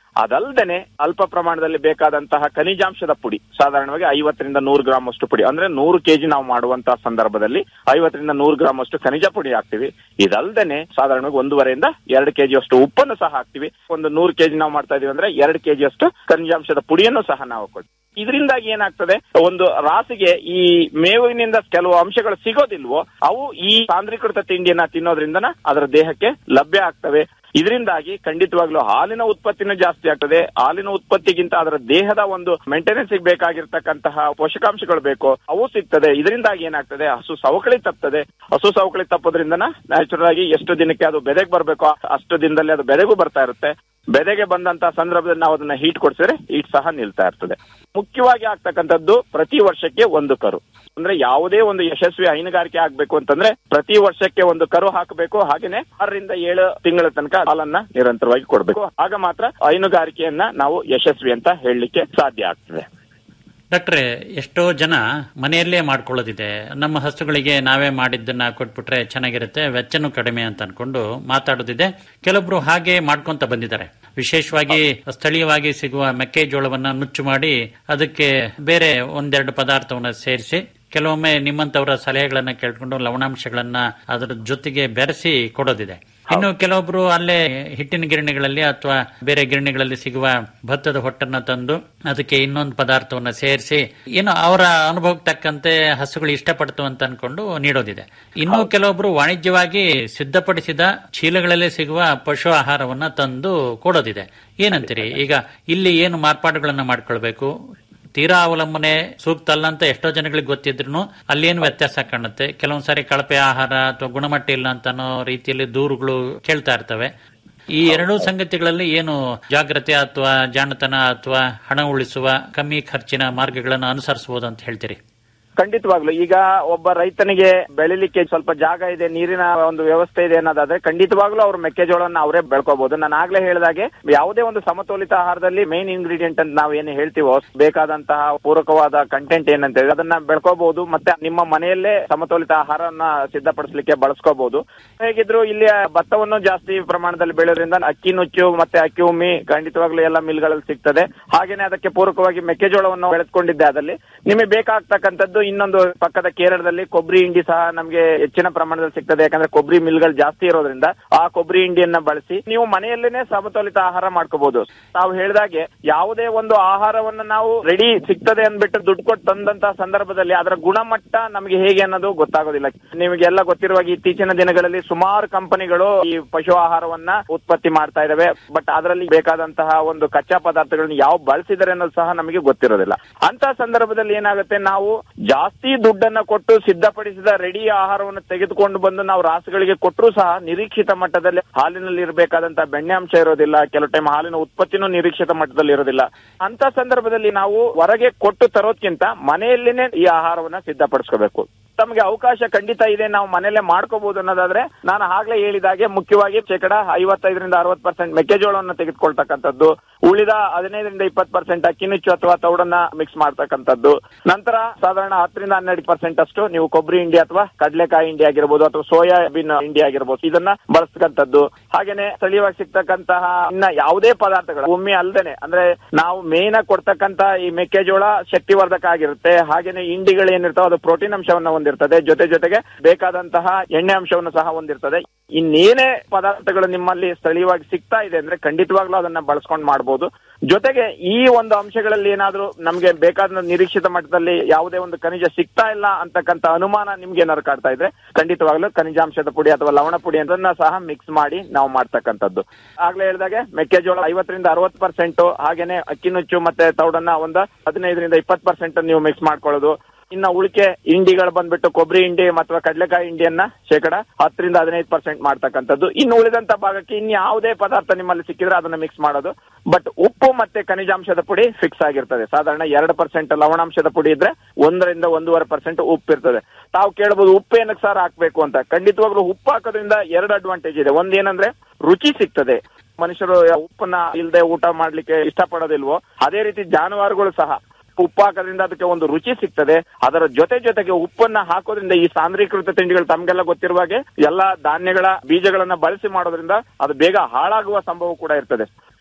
ಅದಲ್ದೇನೆ ಅಲ್ಪ ಪ್ರಮಾಣದಲ್ಲಿ ಬೇಕಾದಂತಹ ಖನಿಜಾಂಶದ ಪುಡಿ ಸಾಧಾರಣವಾಗಿ ಐವತ್ತರಿಂದ ನೂರು ಗ್ರಾಮ್ ಅಷ್ಟು ಪುಡಿ ಅಂದ್ರೆ ನೂರು ಕೆಜಿ ನಾವು ಮಾಡುವಂತಹ ಸಂದರ್ಭದಲ್ಲಿ ಐವತ್ತರಿಂದ ನೂರು ಗ್ರಾಮ್ ಅಷ್ಟು ಖನಿಜ ಪುಡಿ ಹಾಕ್ತಿವಿ ಇದಲ್ದೇನೆ ಸಾಧಾರಣವಾಗಿ ಒಂದೂವರೆಯಿಂದ ಎರಡು ಕೆಜಿ ಅಷ್ಟು ಉಪ್ಪನ್ನು ಸಹ ಹಾಕ್ತಿವಿ ಒಂದು ನೂರು ಕೆಜಿ ನಾವು ಮಾಡ್ತಾ ಇದೀವಿ ಅಂದ್ರೆ ಎರಡು ಕೆಜಿ ಅಷ್ಟು ಖನಿಜಾಂಶದ ಪುಡಿಯನ್ನು ಸಹ ನಾವು ಕೊಡ್ತೀವಿ ಇದರಿಂದಾಗಿ ಏನಾಗ್ತದೆ ಒಂದು ರಾಸಿಗೆ ಈ ಮೇವಿನಿಂದ ಕೆಲವು ಅಂಶಗಳು ಸಿಗೋದಿಲ್ವೋ ಅವು ಈ ಸಾಂದ್ರೀಕೃತ ತಿಂಡಿಯನ್ನ ತಿನ್ನೋದ್ರಿಂದನ ಅದರ ದೇಹಕ್ಕೆ ಲಭ್ಯ ಆಗ್ತವೆ ಇದರಿಂದಾಗಿ ಖಂಡಿತವಾಗ್ಲೂ ಹಾಲಿನ ಉತ್ಪತ್ತಿನೂ ಜಾಸ್ತಿ ಆಗ್ತದೆ ಹಾಲಿನ ಉತ್ಪತ್ತಿಗಿಂತ ಅದರ ದೇಹದ ಒಂದು ಮೇಂಟೆನೆನ್ಸ್ ಬೇಕಾಗಿರ್ತಕ್ಕಂತಹ ಪೋಷಕಾಂಶಗಳು ಬೇಕು ಅವು ಸಿಗ್ತದೆ ಇದರಿಂದಾಗಿ ಏನಾಗ್ತದೆ ಹಸು ಸವಕಳಿ ತಪ್ತದೆ ಹಸು ಸವಕಳಿ ತಪ್ಪೋದ್ರಿಂದನ ನ್ಯಾಚುರಲ್ ಆಗಿ ಎಷ್ಟು ದಿನಕ್ಕೆ ಅದು ಬೆದೆಗೆ ಬರಬೇಕು ಅಷ್ಟು ದಿನದಲ್ಲಿ ಅದು ಬೆದೆಗೂ ಬರ್ತಾ ಇರುತ್ತೆ ಬೆದೆಗೆ ಬಂದಂತ ಸಂದರ್ಭದಲ್ಲಿ ನಾವು ಅದನ್ನ ಹೀಟ್ ಕೊಡ್ಸಿದ್ರೆ ಹೀಟ್ ಸಹ ನಿಲ್ತಾ ಇರ್ತದೆ ಮುಖ್ಯವಾಗಿ ಆಗ್ತಕ್ಕಂಥದ್ದು ಪ್ರತಿ ವರ್ಷಕ್ಕೆ ಒಂದು ಕರು ಅಂದ್ರೆ ಯಾವುದೇ ಒಂದು ಯಶಸ್ವಿ ಹೈನುಗಾರಿಕೆ ಆಗ್ಬೇಕು ಅಂತಂದ್ರೆ ಪ್ರತಿ ವರ್ಷಕ್ಕೆ ಒಂದು ಕರು ಹಾಕಬೇಕು ಹಾಗೇನೆ ಆರರಿಂದ ಏಳು ತಿಂಗಳ ತನಕ ಹಾಲನ್ನ ನಿರಂತರವಾಗಿ ಕೊಡಬೇಕು ಆಗ ಮಾತ್ರ ಹೈನುಗಾರಿಕೆಯನ್ನ ನಾವು ಯಶಸ್ವಿ ಅಂತ ಹೇಳಲಿಕ್ಕೆ ಸಾಧ್ಯ ಆಗ್ತದೆ ಡಾಕ್ಟ್ರೆ ಎಷ್ಟೋ ಜನ ಮನೆಯಲ್ಲೇ ಮಾಡ್ಕೊಳ್ಳೋದಿದೆ ನಮ್ಮ ಹಸುಗಳಿಗೆ ನಾವೇ ಮಾಡಿದ್ದನ್ನ ಕೊಟ್ಬಿಟ್ರೆ ಚೆನ್ನಾಗಿರುತ್ತೆ ವೆಚ್ಚನೂ ಕಡಿಮೆ ಅಂತ ಅನ್ಕೊಂಡು ಮಾತಾಡೋದಿದೆ ಕೆಲವೊಬ್ರು ಹಾಗೆ ಮಾಡ್ಕೊಂತ ಬಂದಿದ್ದಾರೆ ವಿಶೇಷವಾಗಿ ಸ್ಥಳೀಯವಾಗಿ ಸಿಗುವ ಮೆಕ್ಕೆಜೋಳವನ್ನ ನುಚ್ಚು ಮಾಡಿ ಅದಕ್ಕೆ ಬೇರೆ ಒಂದೆರಡು ಪದಾರ್ಥವನ್ನ ಸೇರಿಸಿ ಕೆಲವೊಮ್ಮೆ ನಿಮ್ಮಂತವರ ಸಲಹೆಗಳನ್ನ ಕೇಳ್ಕೊಂಡು ಲವಣಾಂಶಗಳನ್ನ ಅದರ ಜೊತೆಗೆ ಬೆರೆಸಿ ಕೊಡೋದಿದೆ ಇನ್ನು ಕೆಲವೊಬ್ರು ಅಲ್ಲೇ ಹಿಟ್ಟಿನ ಗಿರಣಿಗಳಲ್ಲಿ ಅಥವಾ ಬೇರೆ ಗಿರಣಿಗಳಲ್ಲಿ ಸಿಗುವ ಭತ್ತದ ಹೊಟ್ಟನ್ನ ತಂದು ಅದಕ್ಕೆ ಇನ್ನೊಂದು ಪದಾರ್ಥವನ್ನ ಸೇರಿಸಿ ಏನು ಅವರ ಅನುಭವಕ್ಕೆ ತಕ್ಕಂತೆ ಹಸುಗಳು ಇಷ್ಟಪಡ್ತು ಅಂತ ಅನ್ಕೊಂಡು ನೀಡೋದಿದೆ ಇನ್ನು ಕೆಲವೊಬ್ರು ವಾಣಿಜ್ಯವಾಗಿ ಸಿದ್ಧಪಡಿಸಿದ ಚೀಲಗಳಲ್ಲೇ ಸಿಗುವ ಪಶು ಆಹಾರವನ್ನ ತಂದು ಕೊಡೋದಿದೆ ಏನಂತೀರಿ ಈಗ ಇಲ್ಲಿ ಏನು ಮಾರ್ಪಾಡುಗಳನ್ನ ಮಾಡ್ಕೊಳ್ಬೇಕು ತೀರಾ ಅವಲಂಬನೆ ಸೂಕ್ತ ಅಲ್ಲ ಅಂತ ಎಷ್ಟೋ ಜನಗಳಿಗೆ ಗೊತ್ತಿದ್ರು ಅಲ್ಲೇನು ವ್ಯತ್ಯಾಸ ಕಾಣುತ್ತೆ ಕೆಲವೊಂದ್ ಸಾರಿ ಕಳಪೆ ಆಹಾರ ಅಥವಾ ಗುಣಮಟ್ಟ ಇಲ್ಲ ಅಂತ ಅನ್ನೋ ರೀತಿಯಲ್ಲಿ ದೂರುಗಳು ಕೇಳ್ತಾ ಇರ್ತವೆ ಈ ಎರಡೂ ಸಂಗತಿಗಳಲ್ಲಿ ಏನು ಜಾಗ್ರತೆ ಅಥವಾ ಜಾಣತನ ಅಥವಾ ಹಣ ಉಳಿಸುವ ಕಮ್ಮಿ ಖರ್ಚಿನ ಮಾರ್ಗಗಳನ್ನು ಅನುಸರಿಸಬಹುದು ಅಂತ ಹೇಳ್ತೀರಿ ಖಂಡಿತವಾಗ್ಲು ಈಗ ಒಬ್ಬ ರೈತನಿಗೆ ಬೆಳಿಲಿಕ್ಕೆ ಸ್ವಲ್ಪ ಜಾಗ ಇದೆ ನೀರಿನ ಒಂದು ವ್ಯವಸ್ಥೆ ಇದೆ ಅನ್ನೋದಾದ್ರೆ ಖಂಡಿತವಾಗ್ಲೂ ಅವ್ರು ಮೆಕ್ಕೆಜೋಳನ ಅವರೇ ಬೆಳ್ಕೋಬಹುದು ನಾನು ಆಗ್ಲೇ ಹೇಳಿದಾಗೆ ಯಾವುದೇ ಒಂದು ಸಮತೋಲಿತ ಆಹಾರದಲ್ಲಿ ಮೇನ್ ಇಂಗ್ರೀಡಿಯೆಂಟ್ ಅಂತ ನಾವು ಏನು ಹೇಳ್ತೀವೋ ಬೇಕಾದಂತಹ ಪೂರಕವಾದ ಕಂಟೆಂಟ್ ಏನಂತ ಹೇಳಿ ಅದನ್ನ ಬೆಳ್ಕೋಬಹುದು ಮತ್ತೆ ನಿಮ್ಮ ಮನೆಯಲ್ಲೇ ಸಮತೋಲಿತ ಆಹಾರನ ಸಿದ್ಧಪಡಿಸಲಿಕ್ಕೆ ಬಳಸ್ಕೋಬಹುದು ಹೇಗಿದ್ರು ಇಲ್ಲಿ ಭತ್ತವನ್ನು ಜಾಸ್ತಿ ಪ್ರಮಾಣದಲ್ಲಿ ಬೆಳೆಯೋದ್ರಿಂದ ಅಕ್ಕಿ ನುಚ್ಚು ಮತ್ತೆ ಅಕ್ಕಿ ಉಮ್ಮಿ ಖಂಡಿತವಾಗ್ಲೂ ಎಲ್ಲ ಮಿಲ್ಗಳಲ್ಲಿ ಸಿಗ್ತದೆ ಹಾಗೇನೆ ಅದಕ್ಕೆ ಪೂರಕವಾಗಿ ಮೆಕ್ಕೆಜೋಳವನ್ನು ಬೆಳೆದುಕೊಂಡಿದ್ದೆ ಅದಲ್ಲಿ ನಿಮಗೆ ಬೇಕಾಗ್ತಕ್ಕಂಥದ್ದು ಇನ್ನೊಂದು ಪಕ್ಕದ ಕೇರಳದಲ್ಲಿ ಕೊಬ್ಬರಿ ಹಿಂಡಿ ಸಹ ನಮಗೆ ಹೆಚ್ಚಿನ ಪ್ರಮಾಣದಲ್ಲಿ ಸಿಗ್ತದೆ ಯಾಕಂದ್ರೆ ಕೊಬ್ಬರಿ ಮಿಲ್ಗಳು ಜಾಸ್ತಿ ಇರೋದ್ರಿಂದ ಆ ಕೊಬ್ಬರಿ ಹಿಂಡಿಯನ್ನ ಬಳಸಿ ನೀವು ಮನೆಯಲ್ಲೇನೆ ಸಮತೋಲಿತ ಆಹಾರ ಮಾಡ್ಕೋಬಹುದು ತಾವು ಹೇಳಿದಾಗೆ ಯಾವುದೇ ಒಂದು ಆಹಾರವನ್ನ ನಾವು ರೆಡಿ ಸಿಗ್ತದೆ ಅಂದ್ಬಿಟ್ಟು ದುಡ್ಡು ಕೊಟ್ಟು ತಂದಂತ ಸಂದರ್ಭದಲ್ಲಿ ಅದರ ಗುಣಮಟ್ಟ ನಮಗೆ ಹೇಗೆ ಅನ್ನೋದು ಗೊತ್ತಾಗೋದಿಲ್ಲ ನಿಮಗೆಲ್ಲ ಗೊತ್ತಿರುವಾಗ ಇತ್ತೀಚಿನ ದಿನಗಳಲ್ಲಿ ಸುಮಾರು ಕಂಪನಿಗಳು ಈ ಪಶು ಆಹಾರವನ್ನ ಉತ್ಪತ್ತಿ ಮಾಡ್ತಾ ಇದಾವೆ ಬಟ್ ಅದರಲ್ಲಿ ಬೇಕಾದಂತಹ ಒಂದು ಕಚ್ಚಾ ಪದಾರ್ಥಗಳನ್ನ ಯಾವ ಬಳಸಿದರೆ ಅನ್ನೋದು ಸಹ ನಮಗೆ ಗೊತ್ತಿರೋದಿಲ್ಲ ಅಂತ ಸಂದರ್ಭದಲ್ಲಿ ಏನಾಗುತ್ತೆ ನಾವು ಜಾಸ್ತಿ ದುಡ್ಡನ್ನ ಕೊಟ್ಟು ಸಿದ್ಧಪಡಿಸಿದ ರೆಡಿ ಆಹಾರವನ್ನು ತೆಗೆದುಕೊಂಡು ಬಂದು ನಾವು ರಾಸುಗಳಿಗೆ ಕೊಟ್ಟರು ಸಹ ನಿರೀಕ್ಷಿತ ಮಟ್ಟದಲ್ಲಿ ಹಾಲಿನಲ್ಲಿ ಇರಬೇಕಾದಂತಹ ಬೆಣ್ಣೆ ಅಂಶ ಇರೋದಿಲ್ಲ ಕೆಲವು ಟೈಮ್ ಹಾಲಿನ ಉತ್ಪತ್ತಿನೂ ನಿರೀಕ್ಷಿತ ಮಟ್ಟದಲ್ಲಿ ಇರೋದಿಲ್ಲ ಅಂತ ಸಂದರ್ಭದಲ್ಲಿ ನಾವು ಹೊರಗೆ ಕೊಟ್ಟು ತರೋದ್ಕಿಂತ ಮನೆಯಲ್ಲಿನೇ ಈ ಆಹಾರವನ್ನ ಸಿದ್ಧಪಡಿಸ್ಕೋಬೇಕು ತಮಗೆ ಅವಕಾಶ ಖಂಡಿತ ಇದೆ ನಾವು ಮನೆಯಲ್ಲೇ ಮಾಡ್ಕೋಬಹುದು ಅನ್ನೋದಾದ್ರೆ ನಾನು ಆಗ್ಲೇ ಹೇಳಿದಾಗೆ ಮುಖ್ಯವಾಗಿ ಶೇಕಡ ಐವತ್ತೈದರಿಂದ ಅರವತ್ತು ಪರ್ಸೆಂಟ್ ಮೆಕ್ಕೆಜೋಳವನ್ನು ತೆಗೆದುಕೊಳ್ತಕ್ಕಂಥದ್ದು ಉಳಿದ ಹದಿನೈದರಿಂದ ಇಪ್ಪತ್ತು ಪರ್ಸೆಂಟ್ ಅಕ್ಕಿನುಚ್ಚು ಅಥವಾ ತೌಡನ್ನ ಮಿಕ್ಸ್ ಮಾಡ್ತಕ್ಕಂಥದ್ದು ನಂತರ ಸಾಧಾರಣ ಹತ್ತರಿಂದ ಹನ್ನೆರಡು ಪರ್ಸೆಂಟ್ ಅಷ್ಟು ನೀವು ಕೊಬ್ಬರಿ ಹಿಂಡಿ ಅಥವಾ ಕಡಲೆಕಾಯಿ ಹಿಂಡಿ ಆಗಿರ್ಬೋದು ಅಥವಾ ಸೋಯಾಬೀನ್ ಹಿಂಡಿ ಆಗಿರ್ಬೋದು ಇದನ್ನ ಬಳಸ್ತಕ್ಕಂಥದ್ದು ಹಾಗೇನೆ ಸ್ಥಳೀಯವಾಗಿ ಸಿಗ್ತಕ್ಕಂತಹ ಇನ್ನ ಯಾವುದೇ ಪದಾರ್ಥಗಳು ಒಮ್ಮೆ ಅಲ್ದೇನೆ ಅಂದ್ರೆ ನಾವು ಮೇನ್ ಆಗಿ ಕೊಡ್ತಕ್ಕಂತ ಈ ಮೆಕ್ಕೆಜೋಳ ಶಕ್ತಿವರ್ಧಕ ಆಗಿರುತ್ತೆ ಹಾಗೇನೆ ಹಿಂಡಿಗಳು ಏನಿರ್ತಾವ ಅದು ಪ್ರೋಟೀನ್ ಅಂಶವನ್ನ ಹೊಂದಿರ್ತದೆ ಜೊತೆ ಜೊತೆಗೆ ಬೇಕಾದಂತಹ ಎಣ್ಣೆ ಅಂಶವನ್ನು ಸಹ ಹೊಂದಿರ್ತದೆ ಇನ್ನೇನೇ ಪದಾರ್ಥಗಳು ನಿಮ್ಮಲ್ಲಿ ಸ್ಥಳೀಯವಾಗಿ ಸಿಗ್ತಾ ಇದೆ ಅಂದ್ರೆ ಖಂಡಿತವಾಗ್ಲೂ ಅದನ್ನ ಬಳಸ್ಕೊಂಡು ಮಾಡಬಹುದು ಜೊತೆಗೆ ಈ ಒಂದು ಅಂಶಗಳಲ್ಲಿ ಏನಾದ್ರೂ ನಮ್ಗೆ ಬೇಕಾದ ನಿರೀಕ್ಷಿತ ಮಟ್ಟದಲ್ಲಿ ಯಾವುದೇ ಒಂದು ಖನಿಜ ಸಿಗ್ತಾ ಇಲ್ಲ ಅಂತಕ್ಕಂತ ಅನುಮಾನ ನಿಮ್ಗೆ ಏನಾದ್ರು ಕಾಡ್ತಾ ಇದ್ರೆ ಖಂಡಿತವಾಗ್ಲೂ ಖನಿಜಾಂಶದ ಪುಡಿ ಅಥವಾ ಲವಣ ಪುಡಿ ಅದನ್ನ ಸಹ ಮಿಕ್ಸ್ ಮಾಡಿ ನಾವು ಮಾಡ್ತಕ್ಕಂಥದ್ದು ಆಗ್ಲೇ ಹೇಳಿದಾಗೆ ಮೆಕ್ಕೆಜೋಳ ಐವತ್ತರಿಂದ ಅರವತ್ತು ಪರ್ಸೆಂಟ್ ಹಾಗೇನೆ ಅಕ್ಕಿ ನುಚ್ಚು ಮತ್ತೆ ತೌಡನ್ನ ಒಂದು ಹದಿನೈದರಿಂದ ಇಪ್ಪತ್ತು ಪರ್ಸೆಂಟ್ ನೀವು ಮಿಕ್ಸ್ ಮಾಡ್ಕೊಳ್ಳೋದು ಇನ್ನ ಉಳಿಕೆ ಹಿಂಡಿಗಳು ಬಂದ್ಬಿಟ್ಟು ಕೊಬ್ಬರಿ ಹಿಂಡಿ ಅಥವಾ ಕಡಲೆಕಾಯಿ ಹಿಂಡಿಯನ್ನ ಶೇಕಡ ಹತ್ತರಿಂದ ಹದಿನೈದು ಪರ್ಸೆಂಟ್ ಮಾಡ್ತಕ್ಕಂಥದ್ದು ಇನ್ನು ಉಳಿದಂತ ಭಾಗಕ್ಕೆ ಇನ್ ಯಾವುದೇ ಪದಾರ್ಥ ನಿಮ್ಮಲ್ಲಿ ಸಿಕ್ಕಿದ್ರೆ ಅದನ್ನ ಮಿಕ್ಸ್ ಮಾಡೋದು ಬಟ್ ಉಪ್ಪು ಮತ್ತೆ ಖನಿಜಾಂಶದ ಪುಡಿ ಫಿಕ್ಸ್ ಆಗಿರ್ತದೆ ಸಾಧಾರಣ ಎರಡು ಪರ್ಸೆಂಟ್ ಲವಣಾಂಶದ ಪುಡಿ ಇದ್ರೆ ಒಂದರಿಂದ ಒಂದೂವರೆ ಪರ್ಸೆಂಟ್ ಉಪ್ಪು ಇರ್ತದೆ ತಾವು ಕೇಳಬಹುದು ಉಪ್ಪು ಏನಕ್ಕೆ ಸರ್ ಹಾಕ್ಬೇಕು ಅಂತ ಖಂಡಿತವಾಗ್ಲೂ ಉಪ್ಪು ಹಾಕೋದ್ರಿಂದ ಎರಡು ಅಡ್ವಾಂಟೇಜ್ ಇದೆ ಒಂದೇನಂದ್ರೆ ರುಚಿ ಸಿಗ್ತದೆ ಮನುಷ್ಯರು ಉಪ್ಪನ್ನ ಇಲ್ಲದೆ ಊಟ ಮಾಡ್ಲಿಕ್ಕೆ ಇಷ್ಟಪಡೋದಿಲ್ವೋ ಅದೇ ರೀತಿ ಜಾನುವಾರುಗಳು ಸಹ ಉಪ್ಪು ಹಾಕೋದ್ರಿಂದ ಅದಕ್ಕೆ ಒಂದು ರುಚಿ ಸಿಗ್ತದೆ ಅದರ ಜೊತೆ ಜೊತೆಗೆ ಉಪ್ಪನ್ನ ಹಾಕೋದ್ರಿಂದ ಈ ಸಾಂದ್ರೀಕೃತ ತಿಂಡಿಗಳು ತಮ್ಗೆಲ್ಲ ಗೊತ್ತಿರುವಾಗೆ ಎಲ್ಲಾ ಧಾನ್ಯಗಳ ಬೀಜಗಳನ್ನ ಬಳಸಿ ಮಾಡೋದ್ರಿಂದ ಅದು ಬೇಗ ಹಾಳಾಗುವ ಸಂಭವ ಕೂಡ ಇರ್ತದೆ